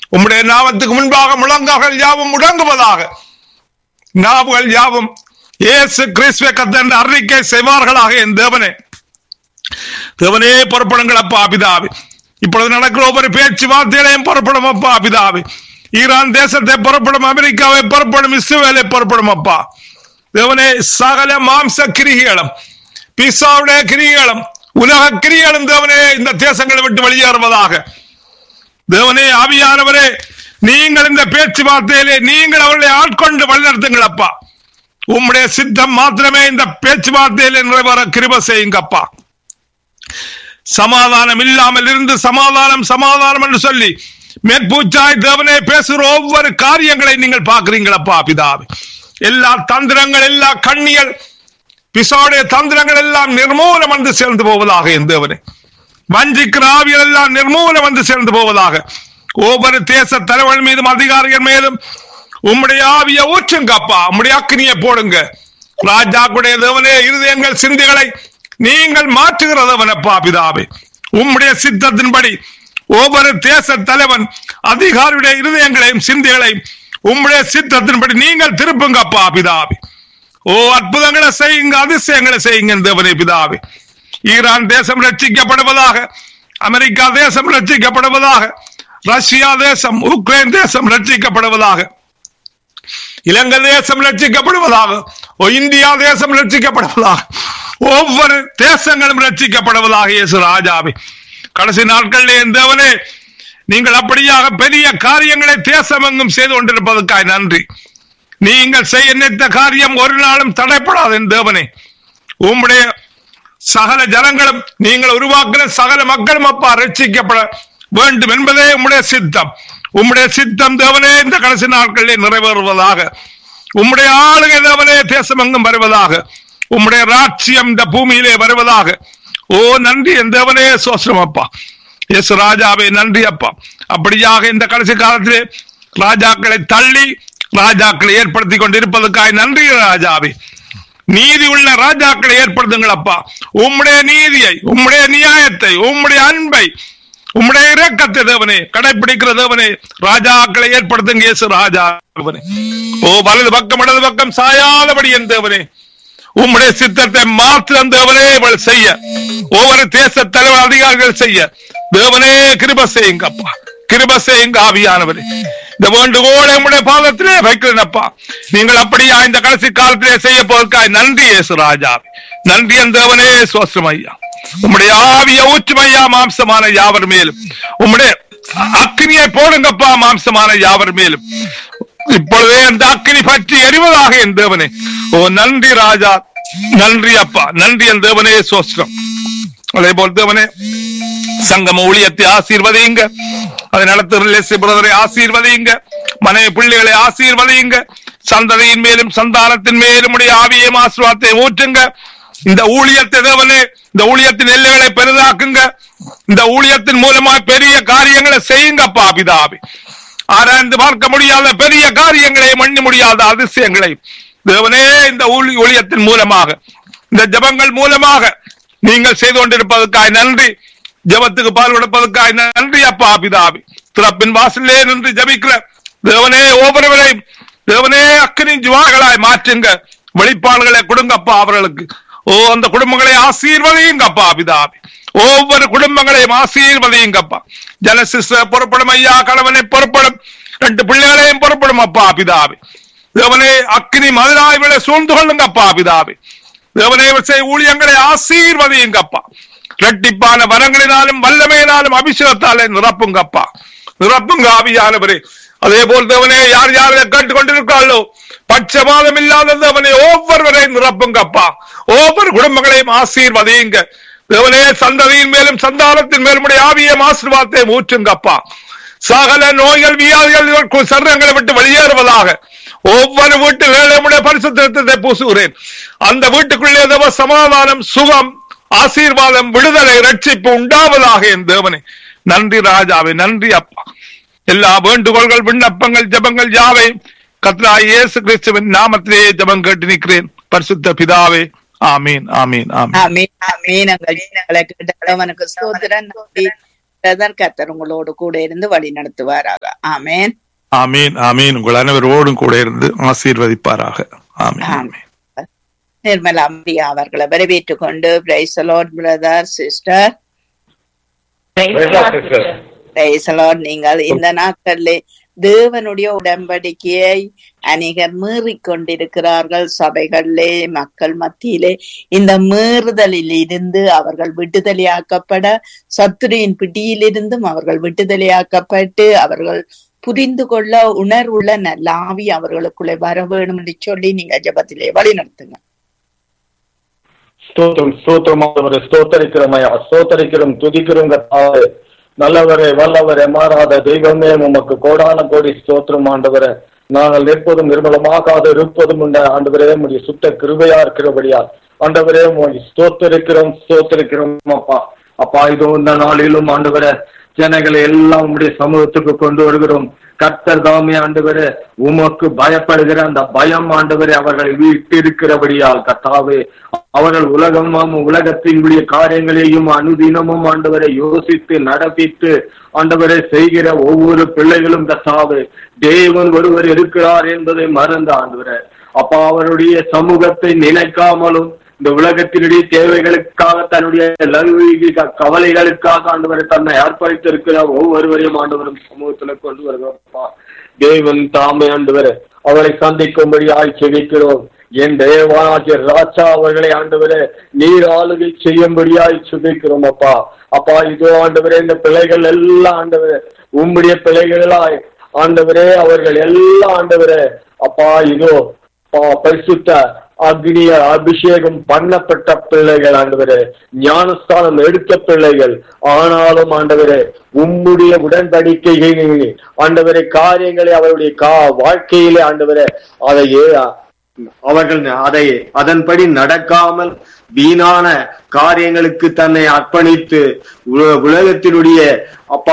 உம்முடைய நாமத்துக்கு முன்பாக முழங்கால்கள் யாவும் முடங்குவதாக நாவுகள் யாவும் இயேசு கிறிஸ்துவ கத்தன் அறிக்கை செய்வார்களாக என் தேவனே தேவனே புறப்படுங்கள் அப்பா பிதாவே இப்பொழுது நடக்கிற ஒவ்வொரு பேச்சுவார்த்தைகளையும் புறப்படும் அப்பா பிதாவே ஈரான் தேசத்தை புறப்படும் அமெரிக்காவை புறப்படும் இஸ்ரேலை புறப்படும் அப்பா தேவனே சகல மாம்ச கிரிகளும் பிசாவுடைய கிரிகளும் உலக கிரிகளும் தேவனே இந்த தேசங்களை விட்டு வெளியேறுவதாக தேவனே ஆவியானவரே நீங்கள் இந்த பேச்சுவார்த்தையிலே நீங்கள் அவர்களை ஆட்கொண்டு வழிநடத்துங்கள் அப்பா உம்முடைய சித்தம் மாத்திரமே இந்த பேச்சுவார்த்தையிலே நிறைவேற கிருப செய்யுங்கப்பா சமாதானம் இல்லாமல் இருந்து சமாதானம் சமாதானம் என்று சொல்லி மேற்பூச்சாய் தேவனே பேசுகிற ஒவ்வொரு காரியங்களை நீங்கள் பார்க்கிறீங்களப்பா பிதாவே எல்லா தந்திரங்கள் எல்லா கண்ணியல் பிசாவுடைய தந்திரங்கள் எல்லாம் நிர்மூலம் வந்து சேர்ந்து போவதாக என் தேவனே வஞ்சிக்கிற ஆவியல் எல்லாம் நிர்மூலம் வந்து சேர்ந்து போவதாக ஒவ்வொரு தேச தலைவன் மீதும் அதிகாரிகள் மீதும் உம்முடைய ஆவிய ஊற்றுங்கப்பா உம்முடைய அக்னியை போடுங்க ராஜாக்குடைய தேவனே இருதயங்கள் சிந்தைகளை நீங்கள் மாற்றுகிறதவனப்பா பிதாவே உம்முடைய சித்தத்தின்படி ஒவ்வொரு தேச தலைவன் அதிகாரியுடைய இருதயங்களையும் சிந்தைகளையும் உம்முடைய சித்தத்தின்படி நீங்கள் திருப்புங்கப்பா பிதாவே ஓ அற்புதங்களை செய்யுங்க அதிசயங்களை செய்யுங்க தேவனே பிதாவே ஈரான் தேசம் ரட்சிக்கப்படுவதாக அமெரிக்கா தேசம் ரட்சிக்கப்படுவதாக ரஷ்யா தேசம் உக்ரைன் தேசம் ரட்சிக்கப்படுவதாக இலங்கை தேசம் ரட்சிக்கப்படுவதாக ஓ இந்தியா தேசம் ரட்சிக்கப்படுவதாக ஒவ்வொரு தேசங்களும் ரட்சிக்கப்படுவதாக இயேசு ராஜாவே கடைசி நாட்களில் என் தேவனே நீங்கள் அப்படியாக பெரிய காரியங்களை தேசமெங்கும் செய்து கொண்டிருப்பதற்காய் நன்றி நீங்கள் செய்ய நினைத்த காரியம் ஒரு நாளும் தடைப்படாது என் தேவனே உம்முடைய சகல ஜனங்களும் நீங்கள் உருவாக்குற சகல மக்களும் அப்பா ரட்சிக்கப்பட வேண்டும் என்பதே உம்முடைய சித்தம் உம்முடைய சித்தம் தேவனே இந்த கடைசி நாட்களிலே நிறைவேறுவதாக உம்முடைய ஆளுகை தேவனே தேசமெங்கும் வருவதாக உம்முடைய ராட்சியம் இந்த பூமியிலே வருவதாக ஓ நன்றி என் தேவனே சோசனம் அப்பா எஸ் ராஜாவே நன்றி அப்பா அப்படியாக இந்த கடைசி காலத்திலே ராஜாக்களை தள்ளி ராஜாக்களை ஏற்படுத்தி கொண்டிருப்பதற்காக நன்றி ராஜாவே நீதி உள்ள ராஜாக்களை ஏற்படுத்துங்கள் அப்பா உம்முடைய நீதியை உம்முடைய நியாயத்தை உம்முடைய அன்பை உம்முடைய இரக்கத்தை தேவனே கடைபிடிக்கிற தேவனே ராஜாக்களை ஏற்படுத்துங்க இயேசு ராஜா தேவனே ஓ வலது பக்கம் இடது பக்கம் சாயாதபடி என் தேவனே உம்முடைய சித்தத்தை மாத்திரம் தேவனே இவள் செய்ய ஒவ்வொரு தேச தலைவர் அதிகாரிகள் செய்ய தேவனே கிருப செய்யுங்க அப்பா கிருப செய்யுங்க ஆவியானவரே இந்த வேண்டுகோளை உம்முடைய பாதத்திலே வைக்கிறேனப்பா நீங்கள் அப்படியா இந்த கடைசி காலத்திலே செய்ய போவதற்காக நன்றி இயேசு ராஜா நன்றி என் தேவனே சோஸ்ரம் ஐயா உம்முடைய ஆவிய ஊற்றுமையா மாம்சமான யாவர் மேலும் உம்முடைய அக்னியை போடுங்கப்பா மாம்சமான யாவர் மேலும் இப்பொழுதே அந்த அக்கினி பற்றி எறிவதாக என் தேவனே ஓ நன்றி ராஜா நன்றி அப்பா நன்றி என் தேவனே சோஸ்ரம் அதே போல் தேவனே சங்கம ஊழியத்தை ஆசீர்வதியுங்க அதை நடத்துகிற பிரதரை ஆசீர்வதியுங்க மனைவி பிள்ளைகளை ஆசீர்வதியுங்க சந்ததியின் மேலும் சந்தானத்தின் மேலும் உடைய ஆவியம் ஆசீர்வாதத்தை ஊற்றுங்க இந்த ஊழியத்தை தேவனே இந்த ஊழியத்தின் எல்லைகளை பெரிதாக்குங்க இந்த ஊழியத்தின் மூலமா பெரிய காரியங்களை செய்யுங்கப்பா பிதாவி ஆராய்ந்து பார்க்க முடியாத பெரிய காரியங்களை மண்ணி முடியாத அதிசயங்களை தேவனே இந்த ஊழி ஊழியத்தின் மூலமாக இந்த ஜபங்கள் மூலமாக நீங்கள் செய்து கொண்டிருப்பதற்காக நன்றி ஜபத்துக்கு பால் கொடுப்பதற்காக நன்றி அப்பா பிதாவி திறப்பின் வாசலே நின்று ஜபிக்கிற தேவனே ஒவ்வொருவரையும் தேவனே அக்கினி ஜுவாகளாய் மாற்றுங்க வெளிப்பாடுகளை கொடுங்கப்பா அவர்களுக்கு ஓ அந்த குடும்பங்களை ஆசீர்வதியுங்கப்பா பிதாவி ஒவ்வொரு குடும்பங்களையும் ஆசீர்வதியுங்கப்பா ஜனசிஸ்ட புறப்படும் ஐயா கணவனை புறப்படும் ரெண்டு பிள்ளைகளையும் புறப்படும் அப்பா பிதாவி தேவனே அக்னி மதுராய்களை சூழ்ந்து கொள்ளுங்கப்பா பிதாவி தேவனே செய் ஊழியங்களை ஆசீர்வதியுங்கப்பா இரட்டிப்பான வரங்களினாலும் வல்லமையினாலும் அபிஷேகத்தாலே நிரப்புங்கப்பா நிரப்புங்க ஆவியானவரே அதே போல் தேவனே யார் யார் இதை கேட்டுக் கொண்டிருக்காளோ பட்சபாதம் இல்லாத தேவனே ஒவ்வொருவரையும் நிரப்புங்கப்பா ஒவ்வொரு குடும்பங்களையும் ஆசீர்வதியுங்க தேவனே சந்ததியின் மேலும் சந்தானத்தின் மேலும் உடைய ஆவியம் ஆசீர்வாதத்தை ஊற்றுங்கப்பா சகல நோய்கள் வியாதிகள் சர்வங்களை விட்டு வெளியேறுவதாக ஒவ்வொரு வீட்டுகளிலும் நம்முடைய பரிசுத்தத்தை பூசுகிறேன் அந்த வீட்டுக்குள்ளே தேவ சமாதானம் சுகம் ஆசீர்வாதம் விடுதலை ரட்சிப்பு உண்டாவதாக என் தேவனே நன்றி ராஜாவே நன்றி அப்பா எல்லா வேண்டுகோள்கள் விண்ணப்பங்கள் ஜபங்கள் யாவை கத்ரா இயேசு கிறிஸ்துவின் நாமத்திலே ஜபம் கேட்டு நிற்கிறேன் பரிசுத்த பிதாவே ஆமீன் ஆமீன் ஆமீன் ஆமீன் ஆமீன் எங்கள் ஜீவங்களை கேட்ட அவனுக்கு ஸ்தோத்திரம் நன்றி பிரதர் கத்தர் உங்களோடு கூட இருந்து வழி நடத்துவாராக ஆமேன் ஆமீன் ஆமீன் உங்கள் அனைவரோடும் கூட இருந்து ஆசீர்வதிப்பாராக ஆமீன் ஆமீன் நிர்மலா அம்பியா அவர்களை வரவேற்றுக் கொண்டு பிரைசலோட் பிரதர் சிஸ்டர் பிரைசலோட் நீங்கள் இந்த நாட்களிலே தேவனுடைய உடன்படிக்கையை அநேகர் மீறிக் கொண்டிருக்கிறார்கள் சபைகளிலே மக்கள் மத்தியிலே இந்த மீறுதலில் இருந்து அவர்கள் விடுதலையாக்கப்பட சத்துரியின் பிடியிலிருந்தும் அவர்கள் விடுதலையாக்கப்பட்டு அவர்கள் புரிந்து கொள்ள உணர்வுள்ள நல்ல ஆவி அவர்களுக்குள்ளே வர வேணும் என்று சொல்லி நீங்க ஜபத்திலே வழி நடத்துங்க ஸ்தோத்திரம் ஸ்தோத்திரம் ஆண்டவரே ஸ்தோத்தரிக்கிறோமையா ஸ்தோத்தரிக்கிறோம் துதிக்கிறோம் கர்த்தாவே நல்லவரே வல்லவரே மாறாத தெய்வமே உமக்கு கோடான கோடி ஸ்தோத்திரம் ஆண்டவரே நாங்கள் நிற்பதும் நிர்மலமாகாத இருப்பதும் உண்ட ஆண்டவரே உடைய சுத்த கிருபையா இருக்கிறபடியா ஆண்டவரே உங்களை ஸ்தோத்தரிக்கிறோம் ஸ்தோத்தரிக்கிறோம் அப்பா அப்பா இதோ இந்த நாளிலும் ஆண்டவரே ஜனங்களை எல்லாம் உங்களுடைய சமூகத்துக்கு கொண்டு வருகிறோம் கர்த்தர் தாமே ஆண்டவரே உமக்கு பயப்படுகிற அந்த பயம் ஆண்டவரே அவர்களை வீட்டிருக்கிறபடியால் கர்த்தாவே அவர்கள் உலகமும் உலகத்தினுடைய காரியங்களையும் அனுதினமும் ஆண்டவரை யோசித்து நடப்பித்து ஆண்டவரை செய்கிற ஒவ்வொரு பிள்ளைகளும் கர்த்தாவே தேவன் ஒருவர் இருக்கிறார் என்பதை மறந்த ஆண்டவரே அப்பா அவருடைய சமூகத்தை நினைக்காமலும் இந்த உலகத்தினுடைய தேவைகளுக்காக தன்னுடைய லௌகீக கவலைகளுக்காக ஆண்டவரை தன்னை அர்ப்பணித்திருக்கிற ஒவ்வொருவரையும் ஆண்டவரும் சமூகத்துல கொண்டு வருகிறோம்ப்பா தேவன் தாமே ஆண்டவர் அவரை சந்திக்கும்படியாய் செவிக்கிறோம் என் தேவானாகிய ராஜா அவர்களை ஆண்டவரே நீர் ஆளுகை செய்யும்படியாய் சுபிக்கிறோம் அப்பா அப்பா இதோ ஆண்டவரே இந்த பிள்ளைகள் எல்லாம் ஆண்டவரே உம்முடைய பிள்ளைகளாய் ஆண்டவரே அவர்கள் எல்லாம் ஆண்டவரே அப்பா இதோ பரிசுத்த அக்னிய அபிஷேகம் பண்ணப்பட்ட பிள்ளைகள் ஆண்டவரே ஞானஸ்தானம் எடுத்த பிள்ளைகள் ஆனாலும் ஆண்டவரே உம்முடைய உடன்படிக்கை ஆண்டவரே காரியங்களை அவருடைய கா வாழ்க்கையிலே ஆண்டவரே அதை அவர்கள் அதை அதன்படி நடக்காமல் வீணான காரியங்களுக்கு தன்னை அர்ப்பணித்து உலகத்தினுடைய அப்பா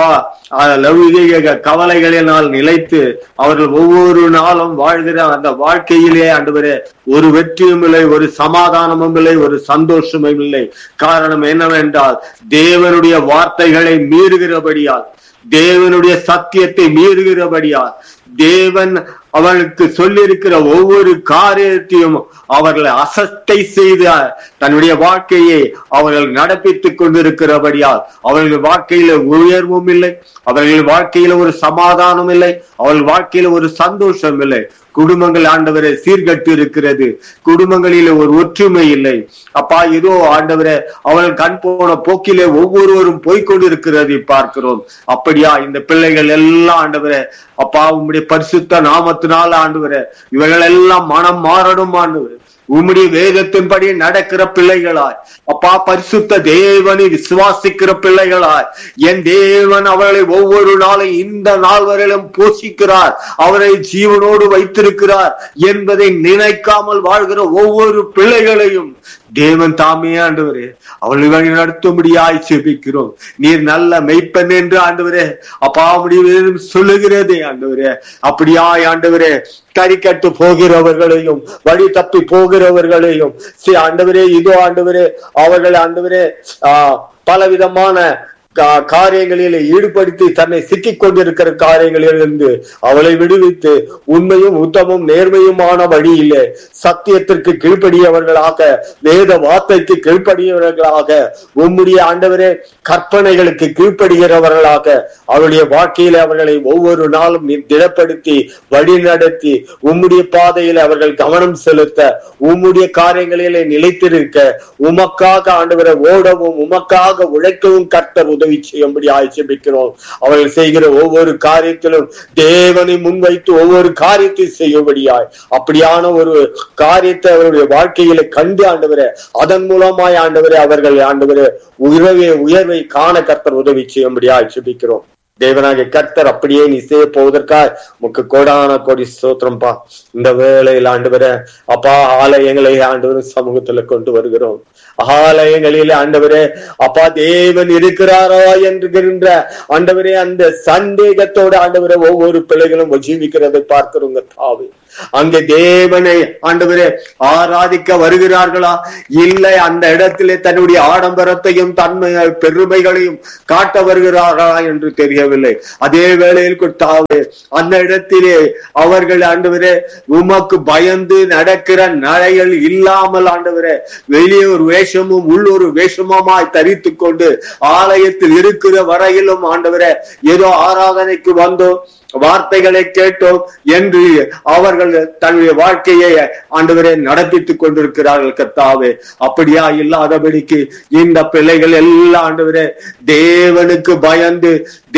லௌகிக கவலைகளினால் நிலைத்து அவர்கள் ஒவ்வொரு நாளும் வாழ்கிற அந்த வாழ்க்கையிலே ஆண்டவரே ஒரு வெற்றியும் இல்லை ஒரு சமாதானமும் இல்லை ஒரு சந்தோஷமும் இல்லை காரணம் என்னவென்றால் தேவனுடைய வார்த்தைகளை மீறுகிறபடியால் தேவனுடைய சத்தியத்தை மீறுகிறபடியால் தேவன் அவர்களுக்கு சொல்லியிருக்கிற ஒவ்வொரு காரியத்தையும் அவர்களை அசட்டை செய்து தன்னுடைய வாழ்க்கையை அவர்கள் நடப்பித்துக் கொண்டிருக்கிறபடியால் அவர்கள் வாழ்க்கையில உயர்வும் இல்லை அவர்கள் வாழ்க்கையில ஒரு சமாதானம் இல்லை அவர்கள் வாழ்க்கையில ஒரு சந்தோஷம் இல்லை குடும்பங்கள் ஆண்டவரை சீர்கட்டு இருக்கிறது குடும்பங்களில ஒரு ஒற்றுமை இல்லை அப்பா இதோ ஆண்டவரே அவர்கள் கண் போன போக்கிலே ஒவ்வொருவரும் போய்கொண்டிருக்கிறதை பார்க்கிறோம் அப்படியா இந்த பிள்ளைகள் எல்லாம் ஆண்டவரே அப்பா உம்முடைய பரிசுத்த நாமத்தினால ஆண்டவரே இவர்கள் எல்லாம் மனம் மாறணும் ஆண்டவரே உம்முடைய வேதத்தின்படி நடக்கிற பிள்ளைகளாய் அப்பா பரிசுத்த தேவனை விசுவாசிக்கிற பிள்ளைகளாய் என் தேவன் அவர்களை ஒவ்வொரு நாளும் இந்த நாள் வரையிலும் போஷிக்கிறார் அவரை ஜீவனோடு வைத்திருக்கிறார் என்பதை நினைக்காமல் வாழ்கிற ஒவ்வொரு பிள்ளைகளையும் தேவன் தாமே ஆண்டவரே அவளை வழி நடத்தும்படியாய் செபிக்கிறோம் நீர் நல்ல மெய்ப்பன் என்று ஆண்டவரே அப்பா முடிவு சொல்லுகிறதே ஆண்டவரே அப்படியாய் ஆண்டவரே கறிக்கட்டு போகிறவர்களையும் வழி தப்பி போகிறவர்களையும் ஆண்டவரே இதோ ஆண்டவரே அவர்கள் ஆண்டவரே ஆஹ் பலவிதமான காரியங்களில் ஈடுபடுத்தி தன்னை சிக்கிக் கொண்டிருக்கிற காரியங்களிலிருந்து அவளை விடுவித்து உண்மையும் உத்தமும் நேர்மையுமான வழியிலே சத்தியத்திற்கு கீழ்ப்படியவர்களாக வேத வார்த்தைக்கு கீழ்ப்படியவர்களாக உம்முடைய ஆண்டவரே கற்பனைகளுக்கு கீழ்ப்படுகிறவர்களாக அவருடைய வாழ்க்கையில அவர்களை ஒவ்வொரு நாளும் திடப்படுத்தி வழி நடத்தி உம்முடைய பாதையில அவர்கள் கவனம் செலுத்த உம்முடைய காரியங்களிலே நிலைத்திருக்க உமக்காக ஆண்டவரை ஓடவும் உமக்காக உழைக்கவும் கர்த்தர் உதவி செய்யும்படி ஆட்சேபிக்கிறோம் அவர்கள் செய்கிற ஒவ்வொரு காரியத்திலும் தேவனை முன்வைத்து ஒவ்வொரு காரியத்தை செய்யும்படியாய் அப்படியான ஒரு காரியத்தை அவருடைய வாழ்க்கையில கண்டு ஆண்டவரே அதன் மூலமாய் ஆண்டவரே அவர்கள் ஆண்டவரே உயர்வை உயர்வை காண கர்த்தர் உதவி செய்யும்படி ஆட்சேபிக்கிறோம் தேவனாகிய கர்த்தர் அப்படியே நீ செய்ய போவதற்காக முக்கு கோடான கோடி சோத்திரம்பா இந்த வேளையில் ஆண்டவர அப்பா ஆலயங்களை ஆண்டவர் சமூகத்துல கொண்டு வருகிறோம் ஆலயங்களில் ஆண்டவரே அப்பா தேவன் இருக்கிறாரா என்கின்ற ஆண்டவரே அந்த சந்தேகத்தோட ஆண்டவரே ஒவ்வொரு பிள்ளைகளும் ஜீவிக்கிறதை பார்க்கிறோங்க தாவே அங்கே தேவனை ஆண்டவரே ஆராதிக்க வருகிறார்களா இல்லை அந்த இடத்திலே தன்னுடைய ஆடம்பரத்தையும் தன்மை பெருமைகளையும் காட்ட வருகிறார்களா என்று தெரியவில்லை அதே வேளையில் கொடுத்தாவே அந்த இடத்திலே அவர்கள் ஆண்டவரே உமக்கு பயந்து நடக்கிற நடைகள் இல்லாமல் ஆண்டவரே வெளியே ஒரு வேஷமும் உள்ளொரு வேஷமுமாய் தரித்து கொண்டு ஆலயத்தில் இருக்கிற வரையிலும் ஆண்டவரே ஏதோ ஆராதனைக்கு வந்தோம் வார்த்தைகளை கேட்டோம் என்று அவர்கள் தன்னுடைய வாழ்க்கையை ஆண்டவரை நடப்பித்துக் கொண்டிருக்கிறார்கள் கர்த்தாவே அப்படியா இல்லாதபடிக்கு இந்த பிள்ளைகள் எல்லாம் ஆண்டவரே தேவனுக்கு பயந்து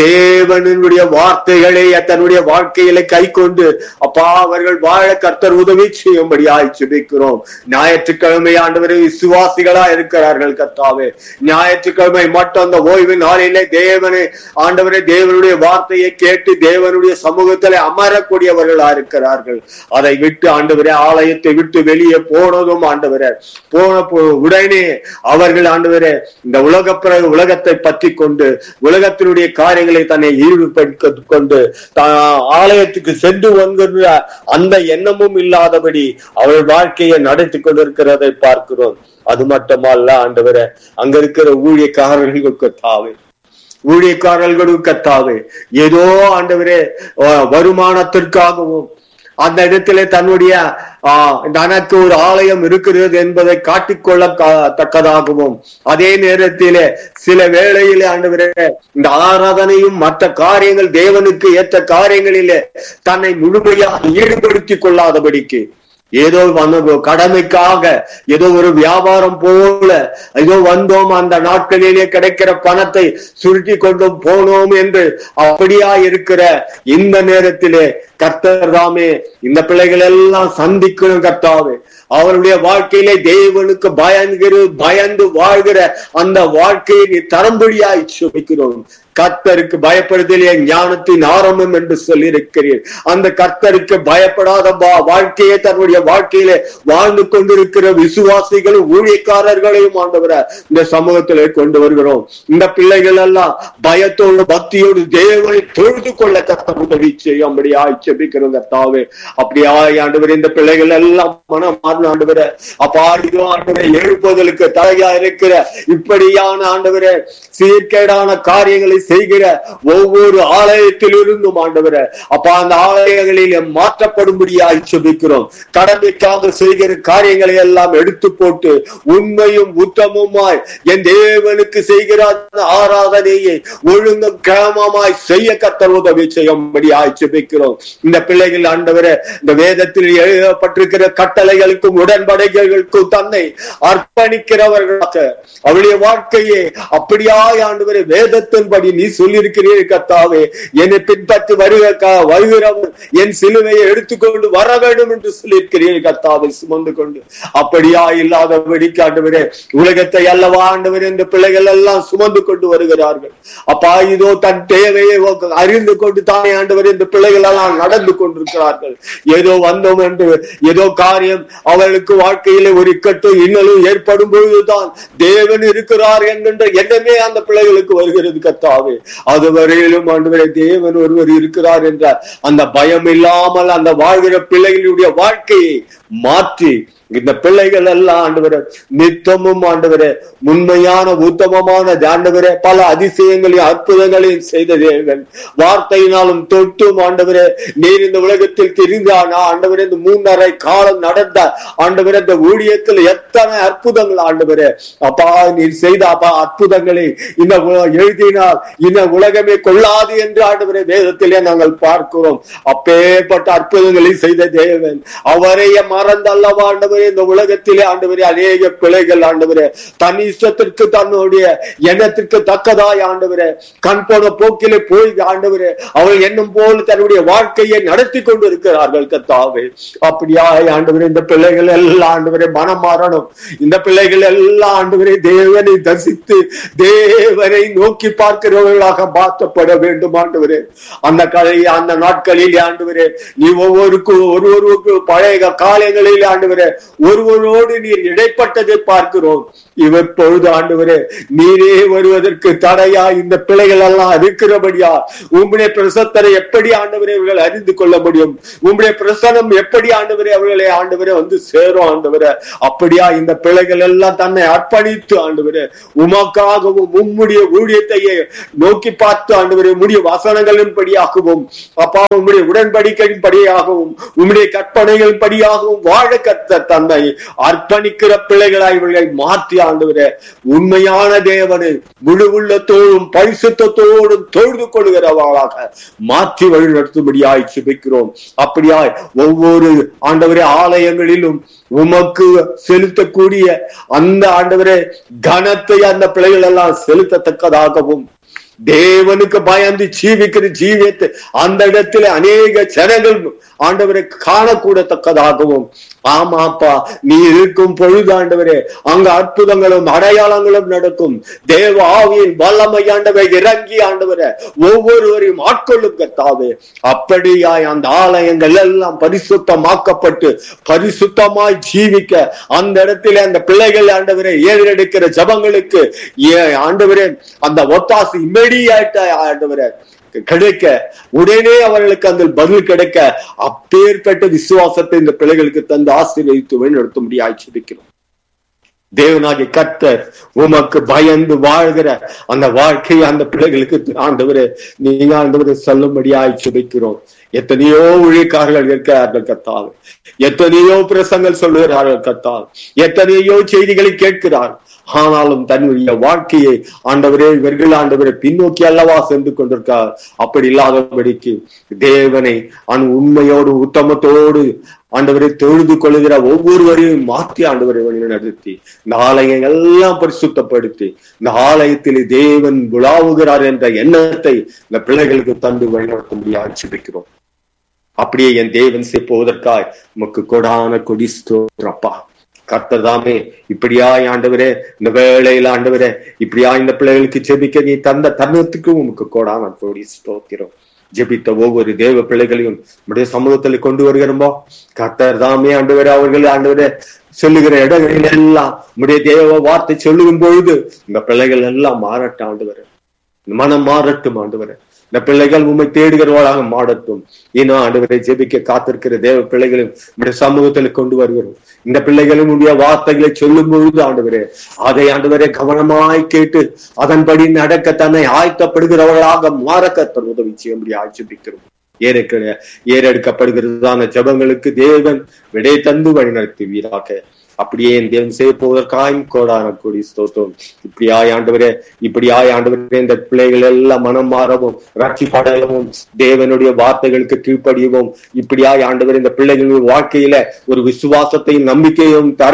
தேவனுடைய வார்த்தைகளை தன்னுடைய வாழ்க்கையில கை கொண்டு அப்பா அவர்கள் வாழ கர்த்தர் உதவி செய்யும்படியாய் ஜெபிக்கிறோம் ஞாயிற்றுக்கிழமை ஆண்டவரே விசுவாசிகளா இருக்கிறார்கள் கர்த்தாவே ஞாயிற்றுக்கிழமை மட்டும் அந்த ஓய்வு நாளிலே தேவனை ஆண்டவரே தேவனுடைய வார்த்தையை கேட்டு தேவனுடைய சமூகத்திலே அமரக்கூடியவர்களா இருக்கிறார்கள் அதை விட்டு ஆண்டவரே ஆலயத்தை விட்டு வெளியே போனதும் ஆண்டவரே போன போ- உடனே அவர்கள் ஆண்டவரே இந்த உலக உலகத்தை பற்றி கொண்டு உலகத்தினுடைய காரியங்களை தன்னை ஈடுபடுத்திக் கொண்டு தா- ஆலயத்துக்கு சென்று வந்துள்ள அந்த எண்ணமும் இல்லாதபடி அவள் வாழ்க்கையை நடத்தி கொண்டிருக்கிறதை பார்க்கிறோம் அது மட்டுமல்ல ஆண்டவரே அங்க இருக்கிற ஊழியக்காரர்களுக்கு தாவே ஊழியக்காரர்களுக்கு கத்தாவே ஏதோ ஆண்டவரே அஹ், வருமானத்திற்காகவும் அந்த இடத்திலே தன்னுடைய ஆஹ், தனக்கு ஒரு ஆலயம் இருக்கிறது என்பதை காட்டிக்கொள்ள கா- தக்கதாகவும் அதே நேரத்திலே சில வேளையிலே ஆண்டவரே இந்த ஆராதனையும் மற்ற காரியங்கள் தேவனுக்கு ஏற்ற காரியங்களிலே தன்னை முழுமையாக ஈடுபடுத்திக் கொள்ளாதபடிக்கு ஏதோ வந்து கடமைக்காக ஏதோ ஒரு வியாபாரம் போல ஏதோ வந்தோம் அந்த நாட்களிலே கிடைக்கிற பணத்தை சுருட்டி கொண்டும் போனோம் என்று அப்படியா இருக்கிற இந்த நேரத்திலே கர்த்தர் தாமே இந்த பிள்ளைகள் எல்லாம் சந்திக்கணும் கர்த்தாவே அவருடைய வாழ்க்கையிலே தேவனுக்கு பயந்துகிற பயந்து வாழ்கிற அந்த வாழ்க்கையை நீ தரம்படியாய் சுமிக்கிறோம் கர்த்தருக்கு பயப்படுதலே ஞானத்தின் ஆரம்பம் என்று சொல்லியிருக்கிறீர் அந்த கர்த்தருக்கு பயப்படாத வா- வாழ்க்கையை தன்னுடைய வாழ்க்கையிலே வாழ்ந்து கொண்டிருக்கிற விசுவாசிகளும் ஊழியக்காரர்களையும் ஆண்டவர இந்த சமூகத்திலே கொண்டு வருகிறோம் இந்த பிள்ளைகள் எல்லாம் பயத்தோடு பக்தியோடு தேவனை தொழுது கொள்ள கர்த்தர் உதவி செய்யும்படி ஆய்ச்சபிக்கிறோம் கர்த்தாவே அப்படியாய் ஆண்டவர் இந்த பிள்ளைகள் எல்லாம் மனம் மாறின ஆண்டவர அப்பா இதோ ஆண்டவரை எழுப்புதலுக்கு தலையா இருக்கிற இப்படியான ஆண்டவரே சீர்கேடான காரியங்களை செய்கிற ஒவ்வொரு ஆலயத்தில் இருந்தும் ஆண்டவரே அப்பா அந்த ஆலயங்களில் மாற்றப்படும்படியாய் செபிக்கிறோம் கடமைக்காக செய்கிற காரியங்களை எல்லாம் எடுத்து போட்டு உண்மையும் உத்தமமாய் என் தேவனுக்கு செய்கிற அந்த ஆராதனையை ஒழுங்கும் கிரமமாய் செய்ய கத்தர் உதவி செய்யும்படியாய் செபிக்கிறோம் இந்த பிள்ளைகள் ஆண்டவரே இந்த வேதத்தில் எழுதப்பட்டிருக்கிற கட்டளைகளுக்கும் உடன்படைகளுக்கும் தன்னை அர்ப்பணிக்கிறவர்களாக அவளுடைய வாழ்க்கையை அப்படியாய் ஆண்டவரே வேதத்தின்படி நீ சொல்லியிருக்கிறீர்கள் கத்தாவே என்னை பின்பற்றி வருக க- வருகிறவன் என் சிலுவையை எடுத்துக்கொண்டு வர வேண்டும் என்று சொல்லியிருக்கிறீர்கள் கத்தாவை சுமந்து கொண்டு அப்படியா இல்லாதபடி ஆண்டவரே உலகத்தை அல்லவா ஆண்டவர் இந்த பிள்ளைகள் எல்லாம் சுமந்து கொண்டு வருகிறார்கள் அப்பா இதோ தன் தேவையை அறிந்து கொண்டு தானே ஆண்டவர் இந்த பிள்ளைகள் எல்லாம் நடந்து கொண்டிருக்கிறார்கள் ஏதோ வந்தோம் என்று ஏதோ காரியம் அவர்களுக்கு வாழ்க்கையிலே ஒரு இக்கட்டும் இன்னலும் ஏற்படும் பொழுதுதான் தேவன் இருக்கிறார் என்கின்ற எண்ணமே அந்த பிள்ளைகளுக்கு வருகிறது கத்தாவே அதுவரையிலும் ஆண்டவரே தேவன் ஒருவர் இருக்கிறார் என்ற அந்த பயம் இல்லாமல் அந்த வாழ்கிற பிள்ளைகளுடைய வாழ்க்கையை மாற்றி இந்த பிள்ளைகள் எல்லாம் ஆண்டவரே நித்தமும் ஆண்டவரே உண்மையான உத்தமமான ஆண்டவரே பல அதிசயங்களையும் அற்புதங்களையும் செய்த தேவன் வார்த்தையினாலும் தொட்டும் ஆண்டவரே நீர் இந்த உலகத்தில் தெரிந்தானா ஆண்டவரே இந்த மூன்றரை காலம் நடந்த ஆண்டவரே இந்த ஊழியத்தில் எத்தனை அற்புதங்கள் ஆண்டவரே அப்பா நீர் செய்த அப்பா அற்புதங்களை இந்த உல- எழுதினால் இந்த உலகமே கொள்ளாது என்று ஆண்டவரே வேதத்திலே நாங்கள் பார்க்கிறோம் அப்பேற்பட்ட அற்புதங்களை செய்த தேவன் அவரைய மறந்தல்லவா ஆண்டவரே இந்த உலகத்திலே ஆண்டவரே அநேக பிழைகள் ஆண்டவரே தன் இஷ்டத்திற்கு தன்னுடைய எண்ணத்திற்கு தக்கதாய் ஆண்டவரே கண் போன போக்கிலே போய் ஆண்டவரே அவள் எண்ணம் போல் தன்னுடைய வாழ்க்கையை நடத்தி கொண்டு இருக்கிறார்கள் கத்தாவே அப்படியாய் ஆண்டவரே இந்த பிள்ளைகள் எல்லாம் ஆண்டவரே மனம் மாறணும் இந்த பிள்ளைகள் எல்லாம் ஆண்டவரே தேவனை தரிசித்து தேவனை நோக்கி பார்க்கிறவர்களாக மாற்றப்பட வேண்டும் ஆண்டவரே அந்த கலை அந்த நாட்களில் ஆண்டவரே நீ ஒவ்வொருக்கும் ஒருவருக்கு பழைய காலை ஆலயங்களில் ஆண்டவரே ஒருவரோடு நீர் இடைப்பட்டதை பார்க்கிறோம் இவர் பொழுது ஆண்டவரே நீரே வருவதற்கு தடையா இந்த பிள்ளைகள் எல்லாம் இருக்கிறபடியா உம்முடைய பிரசத்தரை எப்படி ஆண்டவரே இவர்கள் அறிந்து கொள்ள முடியும் உம்முடைய பிரசனம் எப்படி ஆண்டவரே அவர்களை ஆண்டவரே வந்து சேரும் ஆண்டவரே அப்படியா இந்த பிள்ளைகள் எல்லாம் தன்னை அர்ப்பணித்து ஆண்டவரே உமக்காகவும் உம்முடைய ஊழியத்தையே நோக்கி பார்த்து ஆண்டவரே உம்முடைய வசனங்களின் படியாகவும் அப்பா உம்முடைய உடன்படிக்கையின் படியாகவும் உம்முடைய கற்பனைகளின் படியாகவும் வாழ கத்த தன்னை அர்ப்பணிக்கிற பிள்ளைகளாய் இவர்களை மாற்றி ஆண்டவரே உண்மையான தேவனை முழு உள்ளத்தோடும் பரிசுத்தத்தோடும் தொழுது கொள்கிறவர்களாக மாற்றி வழி நடத்தும்படியாய் சுபிக்கிறோம் அப்படியாய் ஒவ்வொரு ஆண்டவரே ஆலயங்களிலும் உமக்கு செலுத்தக்கூடிய அந்த ஆண்டவரே கனத்தை அந்த பிள்ளைகள் எல்லாம் செலுத்தத்தக்கதாகவும் தேவனுக்கு பயந்து ஜீவிக்கிற ஜீவியத்தை அந்த இடத்துல அநேக ஜனங்கள் ஆண்டவரை காணக்கூடத்தக்கதாகவும் ஆமாப்பா நீ இருக்கும் பொழுது ஆண்டவரே அங்க அற்புதங்களும் அடையாளங்களும் நடக்கும் தேவ ஆவியின் வல்லமை ஆண்டவை இறங்கி ஆண்டவரே ஒவ்வொருவரையும் ஆட்கொள்ளும் கத்தாவே அப்படியாய் அந்த ஆலயங்கள் எல்லாம் பரிசுத்தமாக்கப்பட்டு பரிசுத்தமாய் ஜீவிக்க அந்த இடத்துல அந்த பிள்ளைகள் ஆண்டவரே ஏறெடுக்கிற ஜபங்களுக்கு ஏ- ஆண்டவரே அந்த ஒத்தாசு இம்மெடியாட்ட ஆண்டவரே கிடைக்க உடனே அவர்களுக்கு அந்த பதில் கிடைக்க அப்பேற்பட்ட விசுவாசத்தை இந்த பிள்ளைகளுக்கு தந்து ஆசீர்வதித்து வழிநடத்தும்படி ஆட்சிக்கிறோம் தேவனாகிய கர்த்தர் உமக்கு பயந்து வாழ்கிற அந்த வாழ்க்கையை அந்த பிள்ளைகளுக்கு ஆண்டவரே நீங்க ஆண்டவரை சொல்லும்படியாய் சுபிக்கிறோம் எத்தனையோ ஊழியக்காரர்கள் இருக்கிறார்கள் கத்தால் எத்தனையோ பிரசங்கள் சொல்லுகிறார்கள் கத்தால் எத்தனையோ செய்திகளை கேட்கிறார் ஆனாலும் தன்னுடைய வாழ்க்கையை ஆண்டவரே இவர்கள் ஆண்டவரை பின்னோக்கி அல்லவா சென்று கொண்டிருக்கார் அப்படி இல்லாதபடிக்கு தேவனை அன் உண்மையோடு உத்தமத்தோடு ஆண்டவரை தொழுது கொள்ளுகிற ஒவ்வொருவரையும் மாற்றி ஆண்டவரை வழி நடத்தி இந்த ஆலயம் எல்லாம் பரிசுத்தப்படுத்தி இந்த ஆலயத்தில் தேவன் விழாவுகிறார் என்ற எண்ணத்தை இந்த பிள்ளைகளுக்கு தந்து வழிநடத்தும்படி ஆட்சிப்பிக்கிறோம் அப்படியே என் தேவன் செய்ப்போவதற்காய் உமக்கு கொடான கொடி ஸ்தோத்திரப்பா கர்த்தர் தாமே இப்படியாய் ஆண்டவரே இந்த வேளையில ஆண்டவரே இப்படியா இந்த பிள்ளைகளுக்கு ஜெபிக்க நீ தந்த தருணத்துக்கு உமக்கு கோடான கோடி ஸ்தோத்திரம் ஜெபித்த ஒவ்வொரு தேவ பிள்ளைகளையும் நம்முடைய சமூகத்தில் கொண்டு வருகிறோமோ கர்த்தர் தாமே ஆண்டவரே அவர்கள் ஆண்டவரே சொல்லுகிற இடங்களில் எல்லாம் நம்முடைய தேவ வார்த்தை சொல்லுகும் பொழுது இந்த பிள்ளைகள் எல்லாம் மாறட்டும் ஆண்டவரே மனம் மாறட்டும் ஆண்டவரே இந்த பிள்ளைகள் உண்மை தேடுகிறவர்களாக மாறட்டும் இன்னும் ஆண்டவரை ஜெபிக்க காத்திருக்கிற தேவ பிள்ளைகளையும் நம்முடைய சமூகத்தில் கொண்டு வருகிறோம் இந்த பிள்ளைகளும் உடைய வார்த்தைகளை சொல்லும் பொழுது ஆண்டவரே அதை ஆண்டவரே கவனமாய் கேட்டு அதன்படி நடக்க தன்னை ஆயத்தப்படுகிறவர்களாக மாற கத்தர் உதவி செய்யும்படி ஆட்சிப்பிக்கிறோம் ஏறெடுக்க ஏறெடுக்கப்படுகிறதான ஜபங்களுக்கு தேவன் விடை தந்து வழி நடத்துவீராக அப்படியே என் தேவன் செய்ய போவதற்காயும் கோடான கூடி ஸ்தோத்திரம் இப்படியாய் ஆண்டவரே இப்படியாய் ஆண்டவரே இந்த பிள்ளைகள் எல்லாம் மனம் மாறவும் ரட்சிப்படையவும் தேவனுடைய வார்த்தைகளுக்கு கீழ்ப்படியவும் இப்படியாய் ஆண்டவர் இந்த பிள்ளைகளின் வாழ்க்கையில ஒரு விசுவாசத்தையும் நம்பிக்கையும் தர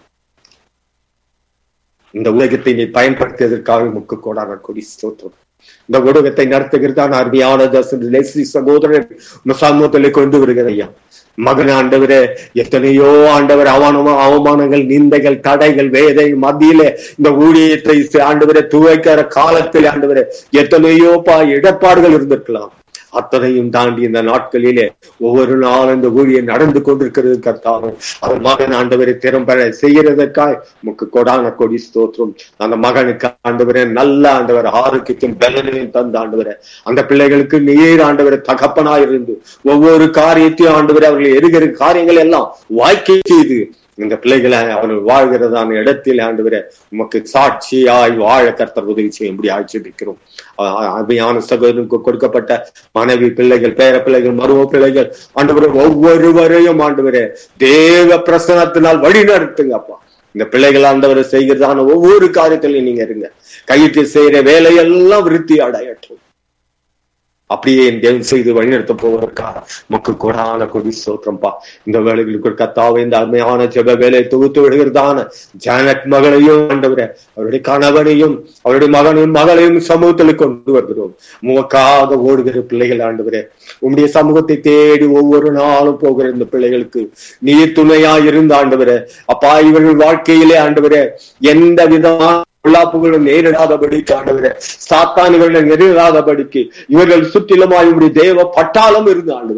இந்த உலகத்தை நீ பயன்படுத்தியதற்காக முக்கு கோடான கொடி ஸ்தோத்திரம் இந்த ஊடகத்தை நடத்துகிறதான அருமையான தசன் லெஸ்லி சகோதரர் உங்க சமூகத்தில் கொண்டு வருகிற ஐயா மகன் ஆண்டவரே எத்தனையோ ஆண்டவர் அவமானமா அவமானங்கள் நிந்தைகள் தடைகள் வேதை மத்தியில இந்த ஊழியத்தை ஆண்டவரை துவைக்கிற காலத்தில் ஆண்டவரே எத்தனையோ பா இடர்பாடுகள் இருந்திருக்கலாம் அத்தனையும் தாண்டி இந்த நாட்களிலே ஒவ்வொரு நாளும் இந்த ஊழியம் நடந்து கொண்டிருக்கிறது கர்த்தாவும் அவர் மகன் ஆண்டவரை திறம்பெற செய்கிறதற்காய் முக்கு கொடான கொடி ஸ்தோத்திரம் அந்த மகனுக்கு ஆண்டவரே நல்ல ஆண்டவர் ஆரோக்கியத்தையும் பலனையும் தந்த ஆண்டவரை அந்த பிள்ளைகளுக்கு நீர் ஆண்டவரை தகப்பனாயிருந்து ஒவ்வொரு காரியத்தையும் ஆண்டவரை அவர்கள் எருகிற காரியங்கள் எல்லாம் வாய்க்கை செய்து இந்த பிள்ளைகளை அவர்கள் வாழ்கிறதான இடத்தில் ஆண்டவரை உமக்கு சாட்சியாய் வாழ கர்த்தர் உதவி செய்யும்படி ஆட்சேபிக்கிறோம் அருமையான சகோதரனுக்கு கொடுக்கப்பட்ட மனைவி பிள்ளைகள் பேர பிள்ளைகள் மருவ பிள்ளைகள் ஆண்டவரை ஒவ்வொருவரையும் ஆண்டவரே தேவ பிரசனத்தினால் வழி நடத்துங்கப்பா இந்த பிள்ளைகள் ஆண்டவரை செய்கிறதான ஒவ்வொரு காரியத்திலையும் நீங்க இருங்க கையிட்டு செய்யற வேலையெல்லாம் விருத்தி அடையட்டும் அப்படியே என் தேவன் செய்து வழிநடத்த போவதற்காக மக்கு கொடான கொடி சோத்திரம்பா இந்த வேலைகளுக்கு கத்தாவை இந்த அருமையான ஜெப வேலை தொகுத்து விடுகிறதான ஜானட் மகளையும் ஆண்டவரே அவருடைய கணவனையும் அவருடைய மகனையும் மகளையும் சமூகத்தில் கொண்டு வருகிறோம் முகக்காக ஓடுகிற பிள்ளைகள் ஆண்டவரே உம்முடைய சமூகத்தை தேடி ஒவ்வொரு நாளும் போகிற இந்த பிள்ளைகளுக்கு நீ துணையா இருந்த ஆண்டவரே அப்பா இவர்கள் வாழ்க்கையிலே ஆண்டவரே எந்த விதமான பொல்லாப்புகளும் நேரிடாதபடிக்கு ஆண்டவரே சாத்தானுகளும் நேரிடாதபடிக்கு இவர்கள் சுற்றிலுமாய் உடைய தேவ பட்டாளம் இருந்து ஆண்டவரே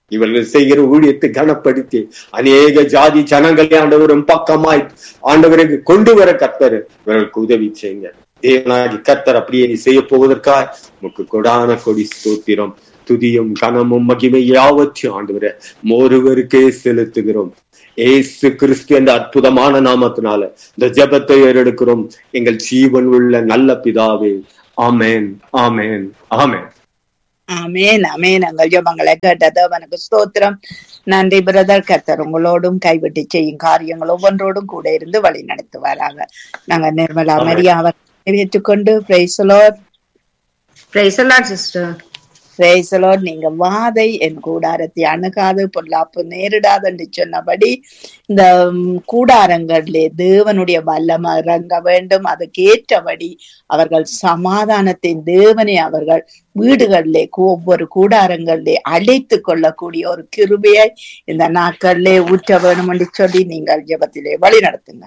இவர்கள் செய்கிற ஊழியத்தை கனப்படுத்தி அநேக ஜாதி ஜனங்களை ஆண்டவரும் பக்கமாய் ஆண்டவருக்கு கொண்டு வர கர்த்தர் இவர்களுக்கு உதவி செய்யுங்க தேவனாகி கர்த்தர் அப்படியே நீ செய்ய போவதற்காய் உமக்கு கொடான கொடி ஸ்தோத்திரம் துதியும் கனமும் மகிமை யாவற்றையும் ஆண்டவரே ஒருவருக்கே செலுத்துகிறோம் ஏசு கிறிஸ்து என்ற அற்புதமான நாமத்தினால இந்த ஜெபத்தை ஏறெடுக்கிறோம் எங்கள் ஜீவன் உள்ள நல்ல பிதாவே ஆமென் ஆமென் ஆமென் ஆமேன் ஆமேன் எங்கள் ஜபங்களை கேட்டது அவனுக்கு ஸ்தோத்திரம் நன்றி பிரதர் கர்த்தர் உங்களோடும் கைவிட்டு செய்யும் காரியங்கள் ஒவ்வொன்றோடும் கூட இருந்து வழி நடத்துவாராக நாங்க நிர்மலா ஆமென். மரியா அவர் ஏற்றுக்கொண்டு பிரைசலோர் Praise the Lord, sister. பிரைசலோர் நீங்க வாதை என் கூடாரத்தை அணுகாது பொல்லாப்பு நேரிடாது என்று சொன்னபடி இந்த ம், கூடாரங்களிலே தேவனுடைய வல்லம் இறங்க வேண்டும் அதுக்கு ஏற்றபடி அவர்கள் சமாதானத்தின் தேவனை அவர்கள் வீடுகளிலே கூ- ஒவ்வொரு கூடாரங்களிலே அழைத்து கொள்ளக்கூடிய ஒரு கிருபையை இந்த நாட்களிலே ஊற்ற வேணும் என்று சொல்லி நீங்கள் ஜெபத்திலே வழி நடத்துங்க